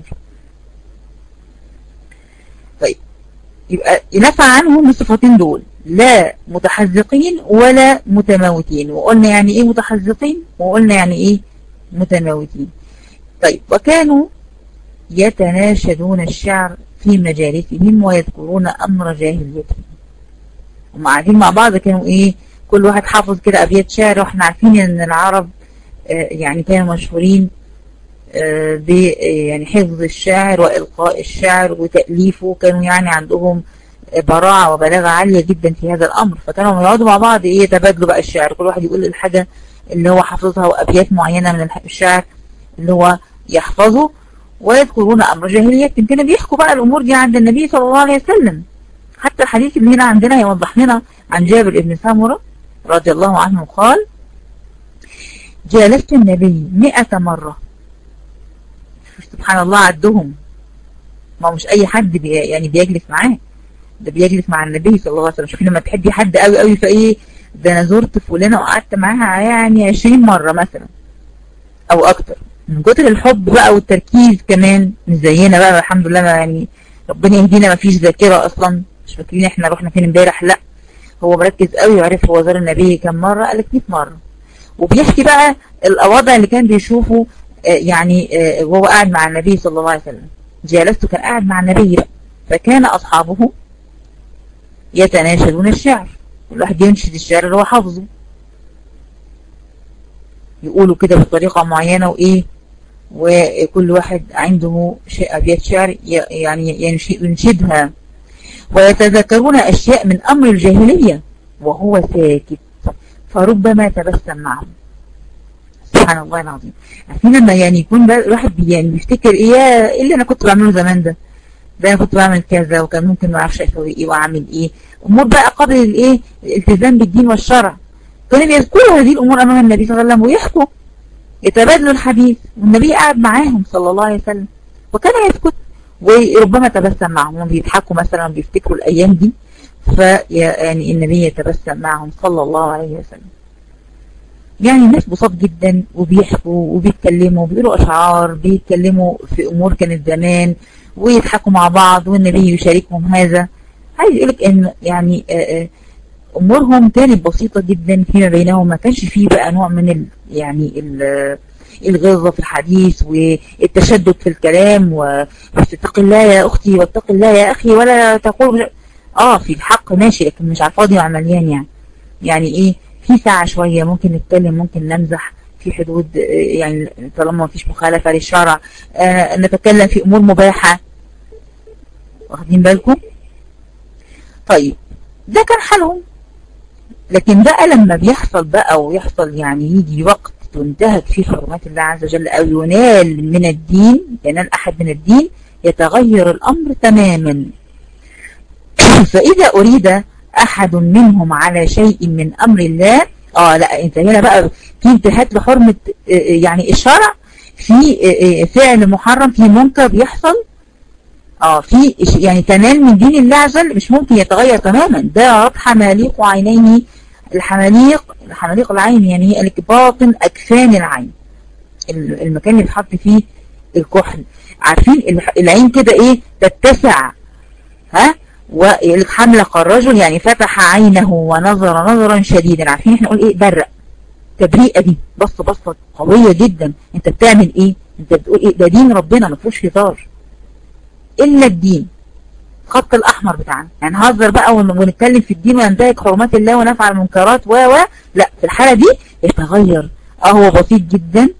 طيب يبقى ينفع عنهم الصفتين دول لا متحزقين ولا متموتين وقلنا يعني ايه متحزقين وقلنا يعني ايه متموتين طيب وكانوا يتناشدون الشعر في مجالسهم ويذكرون أمر جاهليتهم هم قاعدين مع بعض كانوا ايه كل واحد حافظ كده أبيات شعر واحنا عارفين ان العرب آه يعني كانوا مشهورين آه ب يعني حفظ الشعر وإلقاء الشعر وتأليفه كانوا يعني عندهم براعة وبلاغة عالية جدا في هذا الأمر فكانوا يقعدوا مع بعض ايه يتبادلوا بقى الشعر كل واحد يقول الحاجة اللي هو حافظها وأبيات معينة من الشعر اللي هو يحفظه ويذكرون أمر جاهلية كانوا بيحكوا بقى الأمور دي عند النبي صلى الله عليه وسلم حتى الحديث اللي هنا عندنا يوضح لنا عن جابر بن سامرة رضي الله عنه قال جالست النبي مئة مرة سبحان الله عدهم ما مش أي حد بي يعني بيجلس معاه ده بيجلس مع النبي صلى الله عليه وسلم شوفي لما تحبي حد قوي قوي فايه ده انا زرت فلانة وقعدت معاها يعني 20 مرة مثلا او اكتر من كتر الحب بقى والتركيز كمان مش زينا بقى الحمد لله ما يعني ربنا يهدينا ما فيش ذاكرة اصلا مش فاكرين احنا رحنا فين امبارح لا هو مركز قوي وعرف هو زار النبي كم مرة قال لك 100 مرة وبيحكي بقى الوضع اللي كان بيشوفه يعني وهو قاعد مع النبي صلى الله عليه وسلم جالسته كان قاعد مع النبي بقى فكان أصحابه يتناشدون الشعر كل واحد ينشد الشعر اللي هو حافظه يقولوا كده بطريقة معينة وإيه وكل واحد عنده أبيات شعر يعني ينشدها ويتذكرون أشياء من أمر الجاهلية وهو ساكت فربما تبسم معهم سبحان الله العظيم عارفين لما يعني يكون الواحد يعني بيفتكر ايه ايه اللي انا كنت بعمله زمان ده ده انا كنت بعمل كذا وكان ممكن ما اعرفش اسوي ايه واعمل ايه امور بقى قبل الايه الالتزام بالدين والشرع كانوا بيذكروا هذه الامور امام النبي صلى الله عليه وسلم ويحكوا يتبادلوا الحديث والنبي قاعد معاهم صلى الله عليه وسلم وكان يسكت وربما تبسم معهم بيضحكوا مثلا بيفتكروا الايام دي فيعني النبي يتبسم معهم صلى الله عليه وسلم يعني الناس بساط جدا وبيحكوا وبيتكلموا بيقولوا اشعار بيتكلموا في امور كانت زمان ويضحكوا مع بعض والنبي يشاركهم هذا عايز يقولك ان يعني امورهم كانت بسيطة جدا فيما بينهم ما كانش فيه بقى نوع من ال يعني ال الغلظة في الحديث والتشدد في الكلام واتق الله يا اختي واتق الله يا اخي ولا تقول اه في الحق ماشي لكن مش على الفاضي وعلى المليان يعني يعني ايه في ساعة شوية ممكن نتكلم ممكن نمزح في حدود يعني طالما ما فيش مخالفة للشرع آه نتكلم في امور مباحة واخدين بالكم طيب ده كان حالهم لكن بقى لما بيحصل بقى ويحصل يعني يجي وقت تنتهك فيه حرمات الله عز وجل او ينال من الدين ينال احد من الدين يتغير الامر تماما فاذا اريد احد منهم على شيء من امر الله اه لا انت هنا بقى في انتهاك لحرمة يعني الشرع في فعل محرم في منكر بيحصل اه في يعني تنال من دين الله عز وجل مش ممكن يتغير تماما ده رب حماليق عينيه الحماليق الحماليق العين يعني هي باطن اكفان العين المكان اللي بيتحط فيه الكحل عارفين العين كده ايه تتسع ها وحملق الرجل يعني فتح عينه ونظر نظرا شديدا عارفين احنا نقول ايه برق تبريئه دي بص بصه قويه جدا انت بتعمل ايه انت بتقول ايه ده دين ربنا ما فيهوش هزار الا الدين خط الاحمر بتاعنا يعني نهزر بقى ونتكلم في الدين وننتهك حرمات الله ونفعل المنكرات و و لا في الحاله دي يتغير اه هو بسيط جدا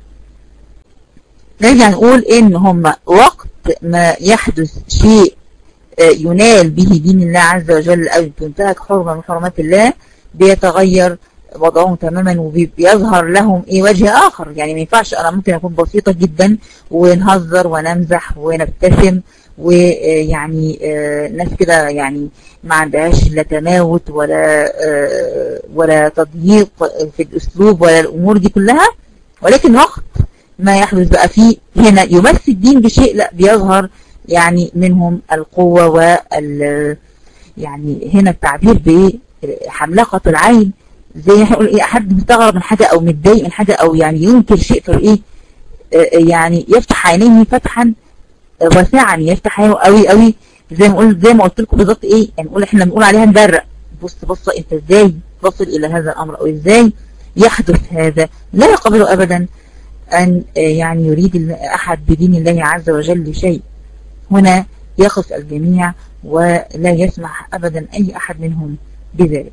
نرجع نقول ان هم وقت ما يحدث شيء ينال به دين الله عز وجل او تنتهك حرمه من حرمات الله بيتغير وضعهم تماما وبيظهر لهم ايه وجه اخر يعني ما ينفعش انا ممكن اكون بسيطة جدا ونهزر ونمزح ونبتسم ويعني ناس كده يعني ما عندهاش لا تماوت ولا ولا تضييق في الاسلوب ولا الامور دي كلها ولكن وقت ما يحدث بقى فيه هنا يمثل الدين بشيء لا بيظهر يعني منهم القوة وال يعني هنا التعبير بحملقة العين زي احنا نقول ايه حد مستغرب من حاجة او متضايق من حاجة او يعني ينكر شيء فايه يعني يفتح عينيه فتحا واسعا يفتح عينه قوي قوي زي ما قلت زي ما قلت لكم بالظبط ايه يعني نقول احنا بنقول عليها نبرق بص بص انت ازاي تصل الى هذا الامر او ازاي يحدث هذا لا يقبل ابدا ان يعني يريد احد بدين الله عز وجل شيء هنا يقف الجميع ولا يسمح ابدا اي احد منهم بذلك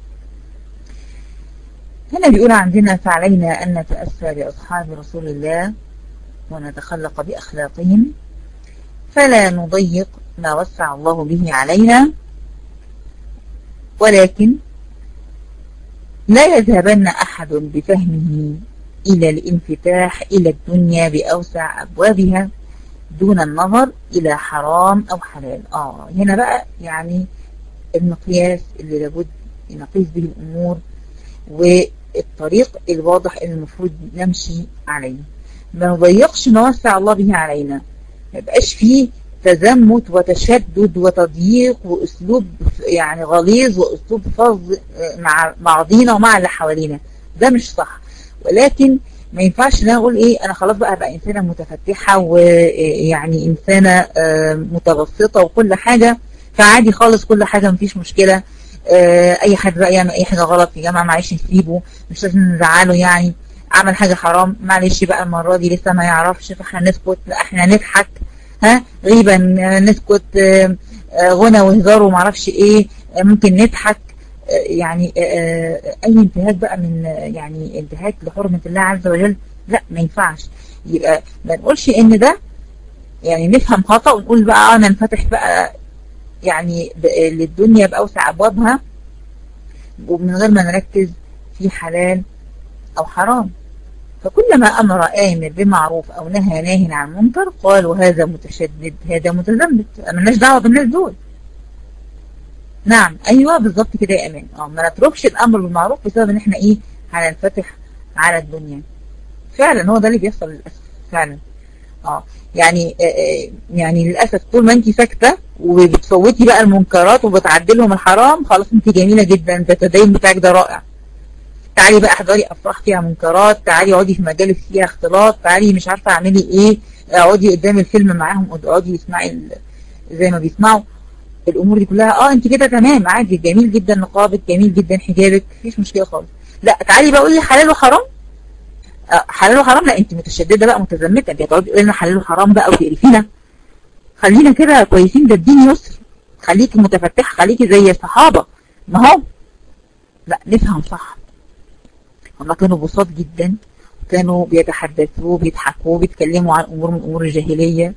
هنا بيقول عندنا فعلينا أن نتأسى بأصحاب رسول الله ونتخلق بأخلاقهم فلا نضيق ما وسع الله به علينا ولكن لا يذهبن أحد بفهمه إلى الانفتاح إلى الدنيا بأوسع أبوابها دون النظر إلى حرام أو حلال آه هنا بقى يعني المقياس اللي لابد نقيس به الأمور والطريق الواضح اللي المفروض نمشي عليه ما نضيقش ما وسع الله به علينا ما يبقاش فيه تزمت وتشدد وتضييق واسلوب يعني غليظ واسلوب فظ مع بعضينا ومع اللي حوالينا ده مش صح ولكن ما ينفعش ان انا اقول ايه انا خلاص بقى ابقى انسانه متفتحه ويعني انسانه متبسطه وكل حاجه فعادي خالص كل حاجه مفيش مشكله اي حد بقى يعمل اي حاجه غلط يا جماعه معلش نسيبه مش لازم نزعله يعني عمل حاجه حرام معلش بقى المره دي لسه ما يعرفش فاحنا نسكت لا احنا نضحك ها غيبا نسكت غنى وهزار وما اعرفش ايه ممكن نضحك يعني اي انتهاك بقى من يعني انتهاك لحرمه الله عز وجل لا ما ينفعش يبقى ما نقولش ان ده يعني نفهم خطأ ونقول بقى انا ننفتح بقى يعني للدنيا بأوسع أبوابها ومن غير ما نركز في حلال أو حرام فكلما أمر آمر بمعروف أو نهى ناه عن منكر قالوا هذا متشدد هذا متزمت مالناش دعوة بالناس دول نعم أيوة بالظبط كده يا أمان اه ما نتركش الأمر بالمعروف بسبب إن إحنا إيه هننفتح على الدنيا فعلا هو ده اللي بيحصل للأسف فعلا اه يعني آه يعني للأسف طول ما انت ساكتة وبتفوتي بقى المنكرات وبتعدلهم الحرام خلاص انت جميلة جدا ده التدين بتاعك ده رائع تعالي بقى احضري افراح فيها منكرات تعالي اقعدي في مجالس فيها اختلاط تعالي مش عارفة اعملي ايه اقعدي قدام الفيلم معاهم اقعدي اسمعي زي ما بيسمعوا الامور دي كلها اه انت كده تمام عادي جميل جدا نقابك جميل جدا حجابك مفيش مشكلة خالص لا تعالي بقى قولي حلال وحرام حلال وحرام لا انت متشددة بقى متزمتة انت هتقعدي تقولي لنا حلال وحرام بقى وتقرفينا خلينا كده كويسين ده الدين يسر خليكي متفتحة خليكي زي الصحابة ما هو لا نفهم صح هم كانوا بساط جدا كانوا بيتحدثوا بيضحكوا بيتكلموا عن امور من امور الجاهلية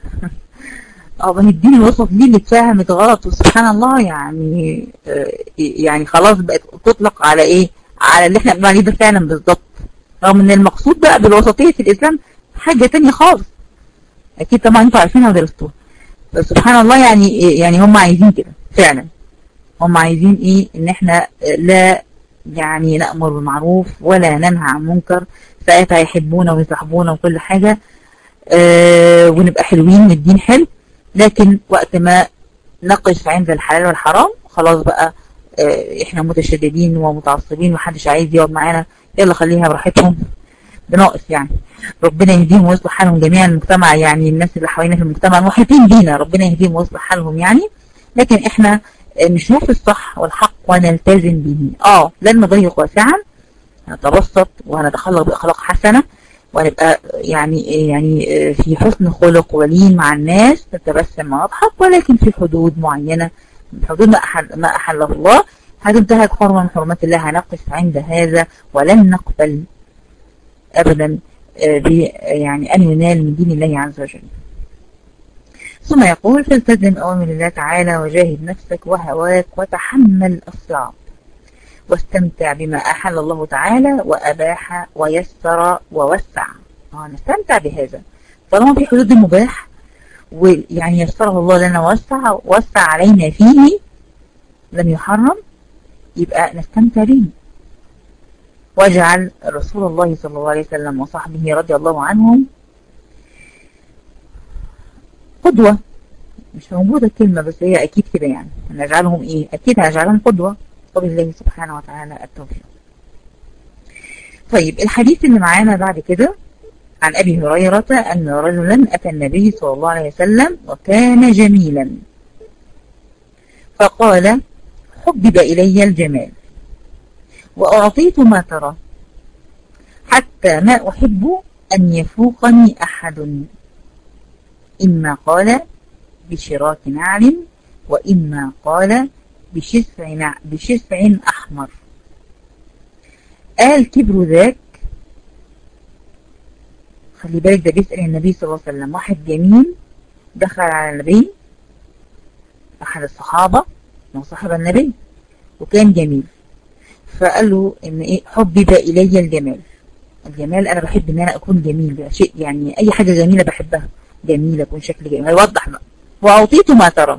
اه ما الدين الوسط دي اللي اتفهمت غلط وسبحان الله يعني يعني خلاص بقت تطلق على ايه على اللي احنا بنقول عليه ده فعلا بالظبط رغم ان المقصود بقى بالوسطية في الاسلام حاجة تانية خالص اكيد طبعا انتوا عارفينها ودرستوها بس سبحان الله يعني يعني هم عايزين كده فعلا هم عايزين ايه ان احنا لا يعني نأمر بالمعروف ولا ننهى عن منكر ساعتها يحبونا ويصاحبونا وكل حاجة اه ونبقى حلوين الدين حلو لكن وقت ما نقف عند الحلال والحرام خلاص بقى اه احنا متشددين ومتعصبين ومحدش عايز يقعد معانا يلا خليها براحتهم بناقص يعني ربنا يهديهم ويصلح حالهم جميعا المجتمع يعني الناس اللي حوالينا في المجتمع المحيطين بينا ربنا يهديهم ويصلح حالهم يعني لكن احنا نشوف الصح والحق ونلتزم به اه لن نضيق واسعا نتبسط وهنتخلق بأخلاق حسنة ونبقى يعني يعني في حسن خلق ولين مع الناس نتبسم ونضحك ولكن في حدود معينة حدود ما أحل ما أحله الله هتنتهك حرمة من حرمات الله هنقف عند هذا ولن نقبل أبدا يعني أن ينال من دين الله عز وجل ثم يقول فالتزم أوامر الله تعالى وجاهد نفسك وهواك وتحمل الصعاب واستمتع بما أحل الله تعالى وأباح ويسر ووسع آه نستمتع بهذا طالما في حدود المباح ويعني يسره الله لنا ووسع وسع علينا فيه لم يحرم يبقى نستمتع به واجعل رسول الله صلى الله عليه وسلم وصحبه رضي الله عنهم قدوة مش موجودة الكلمة بس هي أكيد كده يعني نجعلهم إيه أكيد هنجعلهم قدوة وبالله سبحانه وتعالى التوفيق طيب الحديث اللي معانا بعد كده عن أبي هريرة أن رجلا أتى النبي صلى الله عليه وسلم وكان جميلا فقال حبب إلي الجمال وأعطيت ما ترى حتى ما أحب أن يفوقني أحد إما قال بشراك نعل وإما قال بشسع, نع... بشسع أحمر قال كبر ذاك خلي بالك ده بيسأل النبي صلى الله عليه وسلم واحد جميل دخل على النبي أحد الصحابة من صاحب النبي وكان جميل فقال له ان ايه حبب الي الجمال الجمال انا بحب ان انا اكون جميل ده شيء يعني اي حاجة جميلة بحبها جميلة اكون شكل جميل هيوضح بقى واعطيت ما ترى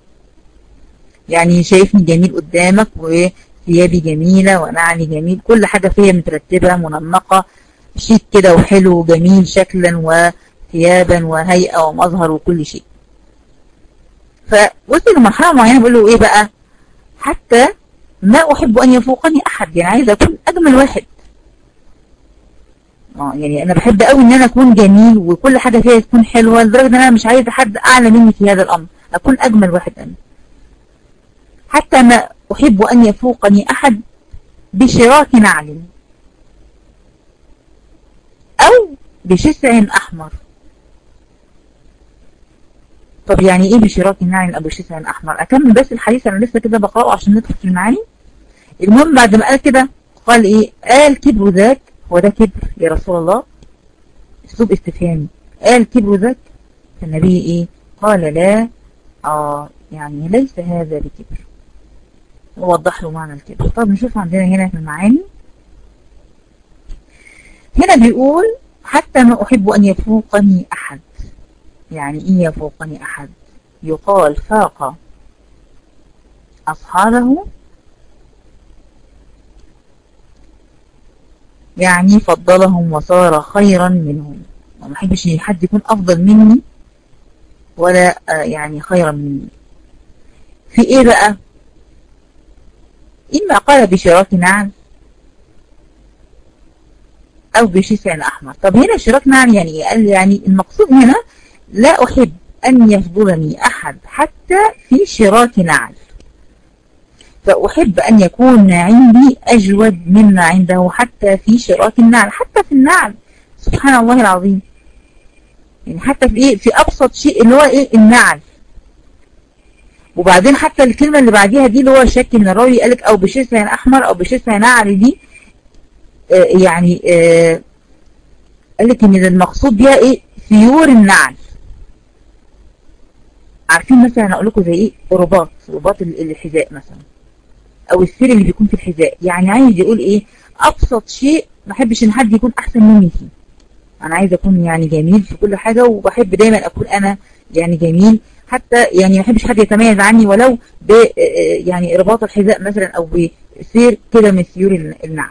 يعني شايفني جميل قدامك وثيابي جميلة ونعلي جميل كل حاجة فيها مترتبة منمقة شيك كده وحلو وجميل شكلا وثيابا وهيئة ومظهر وكل شيء فوصل لمرحلة معينة بقول له ايه بقى حتى ما أحب أن يفوقني أحد يعني عايز أكون أجمل واحد اه يعني أنا بحب قوي إن أنا أكون جميل وكل حاجة فيها تكون حلوة لدرجة إن أنا مش عايزة حد أعلى مني في هذا الأمر أكون أجمل واحد أنا حتى ما أحب أن يفوقني أحد بشراك نعل أو بشسع أحمر طب يعني ايه بشراك النعل ابو شسع احمر اكمل بس الحديث انا لسه كده بقراه عشان ندخل في المعاني المهم بعد ما قال كده قال ايه قال كبر ذاك هو ده كبر يا رسول الله اسلوب استفهامي قال كبر ذاك فالنبي ايه قال لا اه يعني ليس هذا بكبر ووضح له معنى الكبر طب نشوف عندنا هنا في المعاني هنا بيقول حتى ما احب ان يفوقني احد يعني إيه يفوقني أحد يقال فاق أصحابه يعني فضلهم وصار خيرا منهم ما بحبش ان حد يكون أفضل مني ولا يعني خيرا مني في إيه بقى إما قال بشراك نعم أو بشسع أحمر طب هنا شراك نعم يعني إيه قال يعني المقصود هنا لا أحب أن يفضلني أحد حتى في شراك نعل فأحب أن يكون عندي أجود مما عنده حتى في شراك النعل حتى في النعل سبحان الله العظيم يعني حتى في إيه في أبسط شيء اللي هو إيه النعل وبعدين حتى الكلمة اللي بعديها دي اللي هو شك من الراوي قالك أو بشسع أحمر أو بشسع نعل دي آه يعني آه قالك إن المقصود بها إيه سيور النعل عارفين مثلا اقول لكم زي ايه رباط رباط الحذاء مثلا او السير اللي بيكون في الحذاء يعني عايز يقول ايه ابسط شيء ما احبش ان حد يكون احسن مني فيه انا عايز اكون يعني جميل في كل حاجة وبحب دايما اكون انا يعني جميل حتى يعني ما احبش حد يتميز عني ولو ب يعني رباط الحذاء مثلا او بسير كده من سيور النعم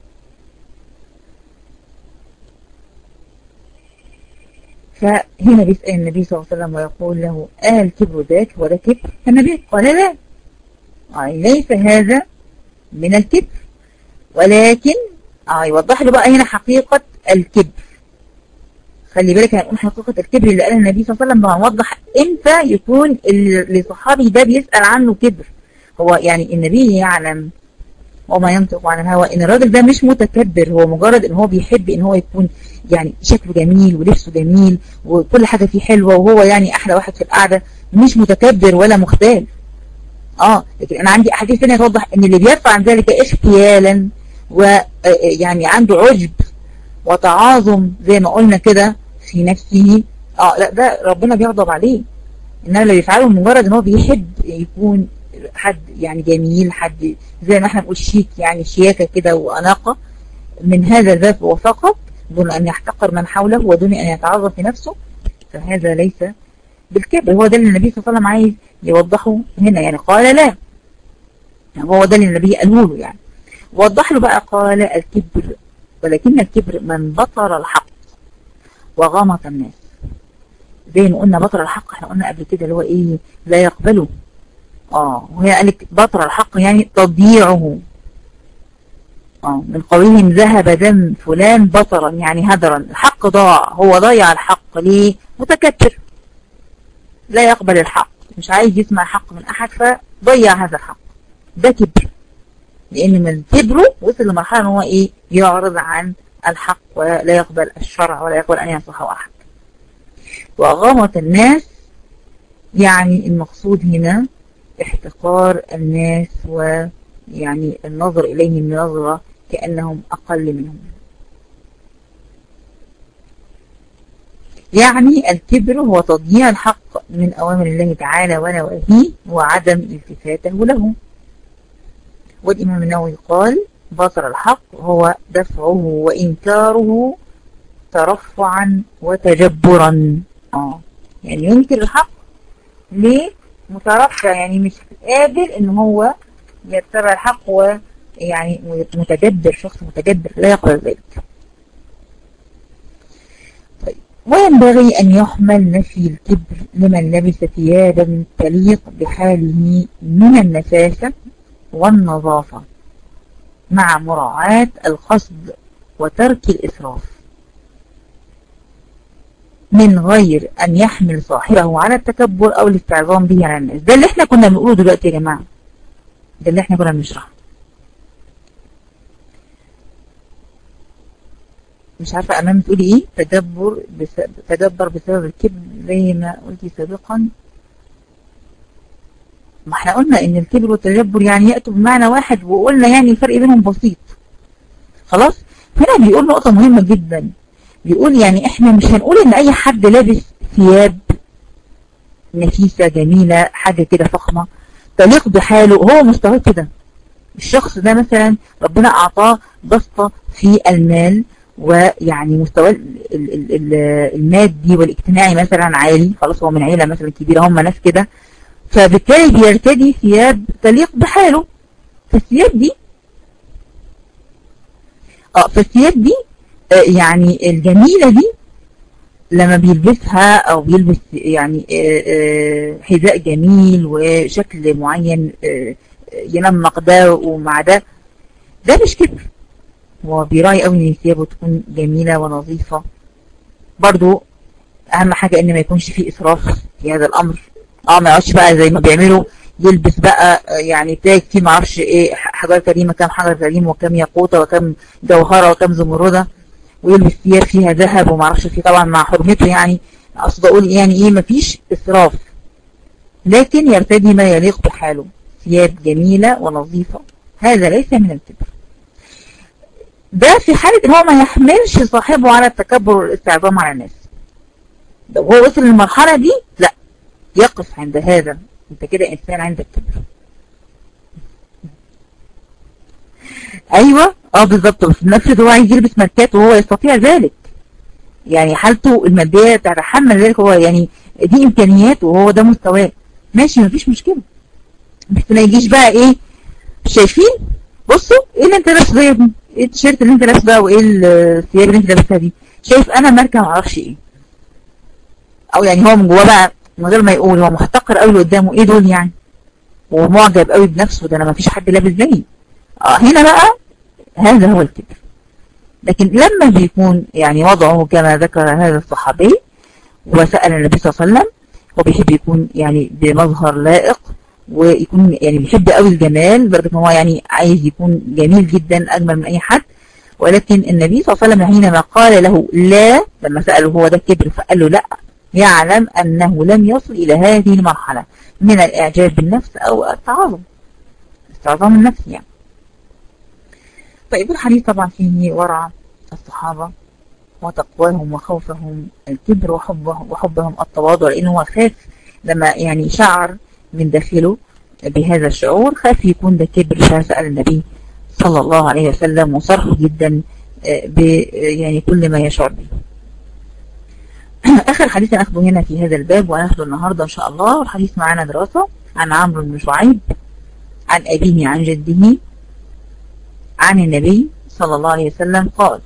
فهنا بيسأل النبي صلى الله عليه وسلم ويقول له آل كبر ذاك وده كبر فالنبي قال لا يعني ليس هذا من الكبر ولكن آه يوضح له بقى هنا حقيقة الكبر خلي بالك هنقول حقيقة الكبر اللي قالها النبي صلى الله عليه وسلم هنوضح امتى يكون اللي صحابي ده بيسأل عنه كبر هو يعني النبي يعلم وما ينطق عن الهوى ان الراجل ده مش متكبر هو مجرد ان هو بيحب ان هو يكون يعني شكله جميل ولبسه جميل وكل حاجة فيه حلوة وهو يعني احلى واحد في القعدة مش متكبر ولا مختال اه لكن انا عندي احاديث ثانيه توضح ان اللي بيفعل ذلك اختيالا ويعني عنده عجب وتعاظم زي ما قلنا كده في نفسه اه لا ده ربنا بيغضب عليه انما اللي بيفعله مجرد ان هو بيحب يكون حد يعني جميل حد زي ما احنا بنقول شيك يعني شياكة كده وأناقة من هذا الباب وفقط دون أن يحتقر من حوله ودون أن يتعظم في نفسه فهذا ليس بالكبر هو ده اللي النبي صلى الله عليه وسلم عايز يوضحه هنا يعني قال لا هو ده اللي النبي قاله له يعني وضح له بقى قال الكبر ولكن الكبر من بطر الحق وغمط الناس زي ما قلنا بطر الحق احنا قلنا قبل كده اللي هو ايه لا يقبله اه وهي قالت بطر الحق يعني تضييعه اه من قولهم ذهب دم فلان بطرا يعني هدرا الحق ضاع هو ضيع الحق ليه متكبر لا يقبل الحق مش عايز يسمع حق من احد فضيع هذا الحق ده كبر لان من كبره وصل لمرحله ان هو ايه يعرض عن الحق ولا يقبل الشرع ولا يقبل ان ينصحه احد وغمط الناس يعني المقصود هنا احتقار الناس ويعني النظر إليهم نظرة كأنهم أقل منهم يعني الكبر هو تضييع الحق من أوامر الله تعالى ونواهيه وعدم التفاته له والإمام النووي قال بصر الحق هو دفعه وإنكاره ترفعا وتجبرا آه. يعني ينكر الحق ليه مترفع يعني مش قابل ان هو يتبع الحق ويعني متجبر شخص متجبر لا يقبل ذلك طيب وينبغي ان يحمل نفي الكبر لمن لبس ثيابا تليق بحاله من النفاسة والنظافة مع مراعاة القصد وترك الإسراف من غير أن يحمل صاحبه على التكبر أو الاستعظام به على الناس ده اللي احنا كنا بنقوله دلوقتي يا جماعة ده اللي احنا كنا بنشرحه مش عارفة أمام تقولي إيه تدبر بس... تدبر بسبب الكبر زي ما قلتي سابقا ما احنا قلنا إن الكبر والتدبر يعني يأتوا بمعنى واحد وقلنا يعني الفرق بينهم بسيط خلاص هنا بيقول نقطة مهمة جدا بيقول يعني احنا مش هنقول ان اي حد لابس ثياب نفيسة جميلة حاجة كده فخمة تليق بحاله هو مستواه كده الشخص ده مثلا ربنا اعطاه بسطة في المال ويعني مستوى المادي والاجتماعي مثلا عالي خلاص هو من عيلة مثلا كبيرة هم ناس كده فبالتالي بيرتدي ثياب تليق بحاله فالثياب دي اه فالثياب دي يعني الجميلة دي لما بيلبسها او بيلبس يعني حذاء جميل وشكل معين ينمق ده ومع ده ده مش كبر هو بيراعي قوي ان ثيابه تكون جميلة ونظيفة برضو اهم حاجة ان ما يكونش فيه اسراف في هذا الامر اه ما يقعدش بقى زي ما بيعملوا يلبس بقى يعني تاج فيه معرفش ايه حجر كريمة كام حجر كريم وكام ياقوتة وكام جوهرة وكام زمردة ويلبس ثياب فيها ذهب وما اعرفش فيه طبعا مع حرمته يعني اقصد اقول يعني ايه مفيش اسراف لكن يرتدي ما يليق بحاله ثياب جميلة ونظيفة هذا ليس من الكبر ده في حالة ان هو ما يحملش صاحبه على التكبر والاستعظام على الناس لو هو وصل للمرحلة دي لا يقف عند هذا انت كده انسان عندك كبر ايوه اه بالظبط بس نفسه هو عايز يلبس ماركات وهو يستطيع ذلك يعني حالته المادية تتحمل ذلك هو يعني دي امكانياته وهو ده مستواه ماشي مفيش مشكلة بس ما يجيش بقى ايه شايفين بصوا ايه اللي انت لابسه ده يا ابني ايه التيشيرت اللي انت لابسه ده وايه الثياب اللي انت لابسها دي شايف انا ماركه معرفش ايه او يعني هو من جواه بقى من غير ما يقول هو محتقر قوي اللي قدامه ايه دول يعني ومعجب قوي بنفسه ده انا ما فيش حد لابس زيي اه هنا بقى هذا هو الكبر لكن لما بيكون يعني وضعه كما ذكر هذا الصحابي وسأل النبي صلى الله عليه وسلم وبيحب يكون يعني بمظهر لائق ويكون يعني بيحب قوي الجمال لدرجه ان هو يعني عايز يكون جميل جدا اجمل من اي حد ولكن النبي صلى الله عليه وسلم حينما قال له لا لما سأله هو ده كبر فقال له لا يعلم أنه لم يصل إلى هذه المرحلة من الإعجاب بالنفس أو التعاظم استعظام النفس يعني طيب الحديث طبعا فيه ورع الصحابة وتقواهم وخوفهم الكبر وحبهم, وحبهم التواضع لأنه هو خاف لما يعني شعر من داخله بهذا الشعور خاف يكون ده كبر فسأل النبي صلى الله عليه وسلم وصرحه جدا ب يعني كل ما يشعر به آخر حديث ناخده هنا في هذا الباب وناخده النهاردة إن شاء الله والحديث معنا دراسة عن عمرو بن شعيب عن أبيه عن جده عن النبي صلى الله عليه وسلم قال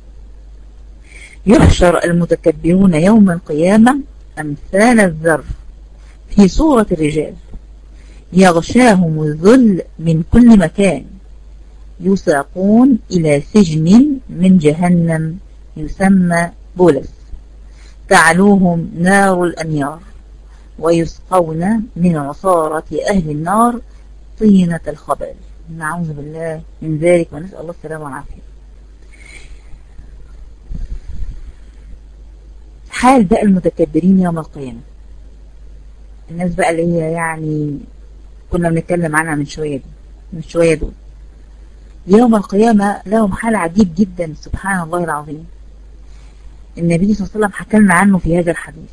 يحشر المتكبرون يوم القيامة أمثال الذر في صورة الرجال يغشاهم الذل من كل مكان يساقون إلى سجن من جهنم يسمى بولس تعلوهم نار الأنيار ويسقون من عصارة أهل النار طينة الخبل نعوذ بالله من ذلك ونسأل الله السلامة والعافية حال بقى المتكبرين يوم القيامة الناس بقى اللي هي يعني كنا بنتكلم عنها من شوية دي من شوية دول يوم القيامة لهم حال عجيب جدا سبحان الله العظيم النبي صلى الله عليه وسلم حكى لنا عنه في هذا الحديث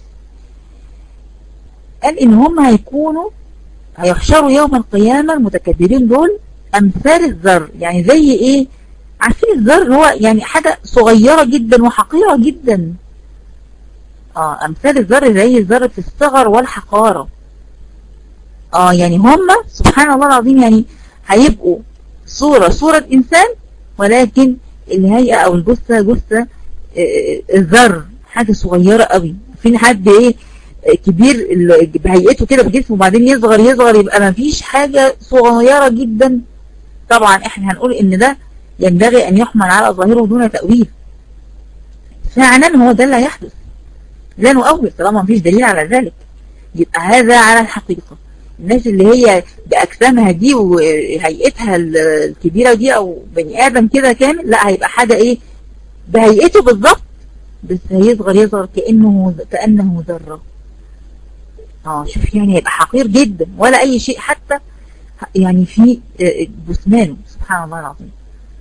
قال ان هم هيكونوا هيحشروا يوم القيامة المتكبرين دول امثال الذر يعني زي ايه عارفين الذر هو يعني حاجة صغيرة جدا وحقيرة جدا اه امثال الذر زي الذر في الصغر والحقارة اه يعني هم سبحان الله العظيم يعني هيبقوا صورة صورة انسان ولكن الهيئة او الجثة جثة الذر حاجة صغيرة قوي فين حد ايه كبير بهيئته كده بجسمه وبعدين يصغر يصغر يبقى ما فيش حاجة صغيرة جدا طبعا احنا هنقول ان ده ينبغي ان يحمل على ظاهره دون تأويل فعلا هو ده اللي هيحدث لا نؤول طالما ما فيش دليل على ذلك يبقى هذا على الحقيقة الناس اللي هي بأجسامها دي وهيئتها الكبيرة دي او بني ادم كده كامل لا هيبقى حاجة ايه بهيئته بالظبط بس هيصغر يصغر كأنه كأنه ذرة اه شوف يعني هيبقى حقير جدا ولا اي شيء حتى يعني في جثمانه سبحان الله العظيم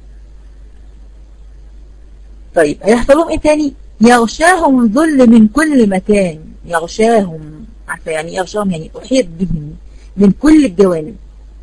طيب هيحصل لهم ايه تاني يغشاهم الذل من كل مكان يغشاهم عارفه يعني يغشاهم يعني احيط بهم من كل الجوانب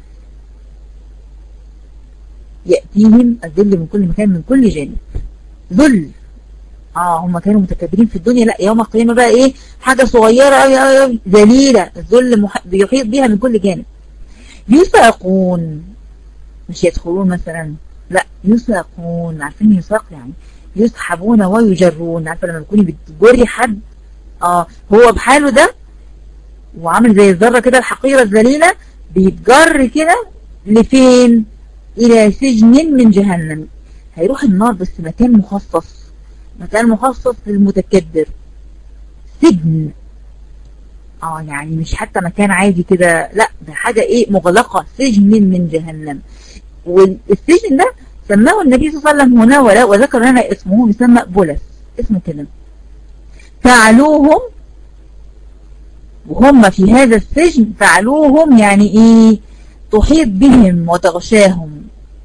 يأتيهم الذل من كل مكان من كل جانب ذل اه هم كانوا متكبرين في الدنيا لا يوم القيامة بقى ايه حاجة صغيرة قوي قوي قوي ذليلة الذل مح... بيحيط بيها من كل جانب يساقون مش يدخلون مثلا لا يساقون عارفين يساق يعني يسحبون ويجرون عارفه لما تكوني بتجري حد اه هو بحاله ده وعامل زي الذرة كده الحقيرة الذليلة بيتجر كده لفين الى سجن من جهنم هيروح النار بس مكان مخصص مكان مخصص للمتكبر سجن اه يعني مش حتى مكان عادي كده لا ده حاجة ايه مغلقة سجن من جهنم والسجن ده سماه النبي صلى الله عليه وسلم هنا ولا وذكر لنا اسمه يسمى بولس اسمه كده فعلوهم وهم في هذا السجن فعلوهم يعني ايه تحيط بهم وتغشاهم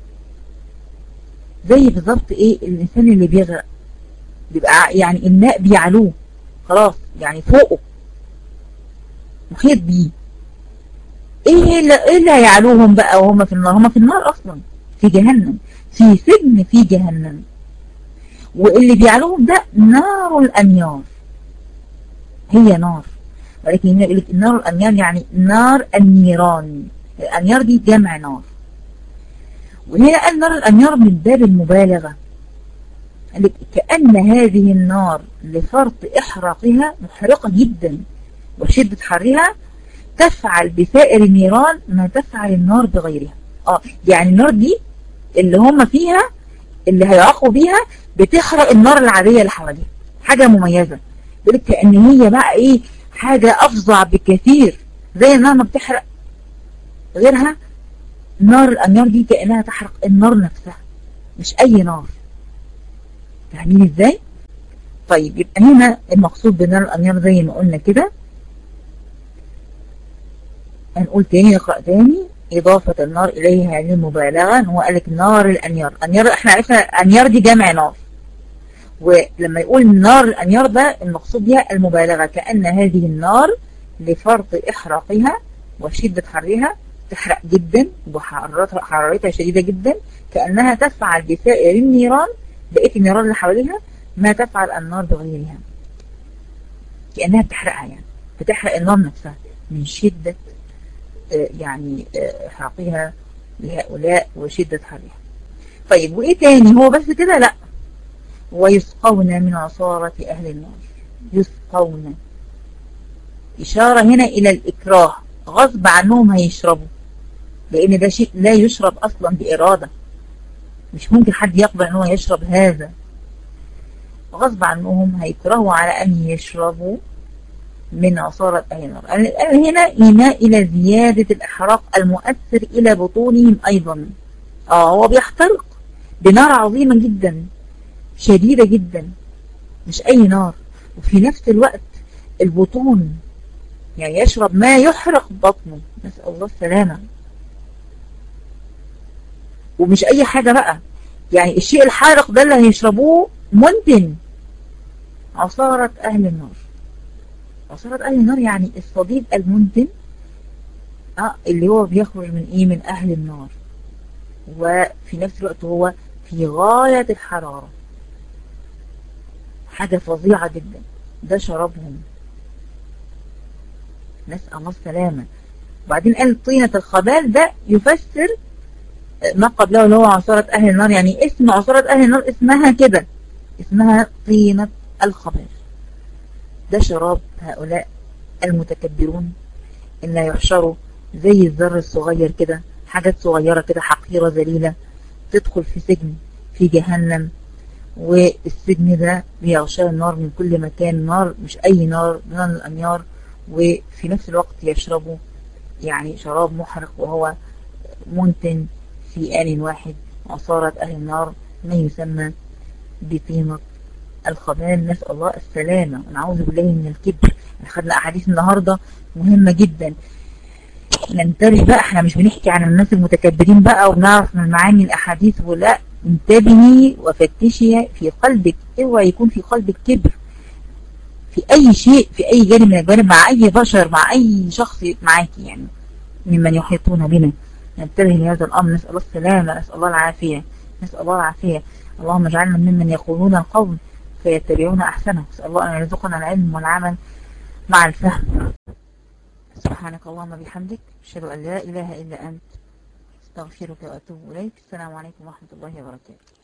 زي بالظبط ايه الانسان اللي بيغرق بيبقى يعني الماء بيعلوه خلاص يعني فوقه محيط بيه ايه اللي, إيه اللي هيعلوهم بقى وهم في النار هم في النار اصلا في جهنم في سجن في جهنم واللي بيعلوهم ده نار الانيار هي نار ولكن هنا يقول لك النار الانيار يعني نار النيران الانيار دي جمع نار وهنا قال نار الانيار من باب المبالغه قال لك كأن هذه النار لفرط إحراقها محرقة جدا وشدة حرها تفعل بسائر النيران ما تفعل النار بغيرها اه يعني النار دي اللي هم فيها اللي هيعاقوا بيها بتحرق النار العادية اللي حواليها حاجة مميزة يقول لك كأن هي بقى ايه حاجة أفظع بكثير زي النار ما بتحرق غيرها نار الأنيار دي كأنها تحرق النار نفسها مش أي نار فاهمين ازاي طيب يبقى هنا المقصود بنار الانيار زي ما قلنا كده هنقول تاني نقرأ تاني إضافة النار إليها للمبالغة هو قال لك نار الأنيار أنيار احنا عرفنا أنيار دي جمع نار ولما يقول نار الأنيار ده المقصود بها المبالغة كأن هذه النار لفرط إحراقها وشدة حرها تحرق جدا وحرارتها حرارتها شديدة جدا كأنها تفعل بسائر النيران بقية النيران اللي حواليها ما تفعل النار بغيرها كأنها بتحرقها يعني بتحرق النار نفسها من شدة يعني حرقها لهؤلاء وشدة حرها طيب وإيه تاني هو بس كده لا ويسقون من عصارة أهل النار يسقون إشارة هنا إلى الإكراه غصب عنهم هيشربوا لأن ده شيء لا يشرب أصلا بإرادة مش ممكن حد يقبل أنه يشرب هذا غصب عنهم هيكرهوا على أن يشربوا من عصارة أهل النار الآن هنا إيماء إلى زيادة الإحراق المؤثر إلى بطونهم أيضا آه هو بيحترق بنار عظيمة جدا شديدة جدا مش أي نار وفي نفس الوقت البطون يعني يشرب ما يحرق بطنه نسأل الله السلامة ومش أي حاجة بقى يعني الشيء الحارق ده اللي هيشربوه منتن عصارة أهل النار عصارة أهل النار يعني الصديد المنتن آه اللي هو بيخرج من إيه من أهل النار وفي نفس الوقت هو في غاية الحرارة حاجة فظيعة جدا ده شرابهم نسأل الله السلامة وبعدين قال طينة الخبال ده يفسر ما قبله اللي هو عصارة أهل النار يعني اسم عصارة أهل النار اسمها كده اسمها طينة الخبال ده شراب هؤلاء المتكبرون إن يحشروا زي الذر الصغير كده حاجات صغيرة كده حقيرة ذليلة تدخل في سجن في جهنم والسجن ده بيغشاه النار من كل مكان نار مش أي نار نار الأنيار وفي نفس الوقت يشربوا يعني شراب محرق وهو منتن في آن واحد عصارة أهل النار ما يسمى بطينة الخبال نسأل الله السلامة ونعوذ بالله من الكبر خدنا أحاديث النهاردة مهمة جدا ننتبه بقى احنا مش بنحكي عن الناس المتكبرين بقى وبنعرف من معاني الأحاديث ولا انتبهي وفتشي في قلبك اوعى يكون في قلبك كبر في أي شيء في أي جانب من الجوانب مع أي بشر مع أي شخص معاكي يعني ممن يحيطون بنا ننتبه لهذا الأمر نسأل الله السلامة نسأل الله العافية نسأل الله العافية اللهم اجعلنا ممن يقولون القول فيتبعون أحسنه نسأل الله أن يرزقنا العلم والعمل مع الفهم سبحانك اللهم بحمدك أشهد أن لا إله إلا أنت استغفرك وأتوب إليك السلام عليكم ورحمة الله وبركاته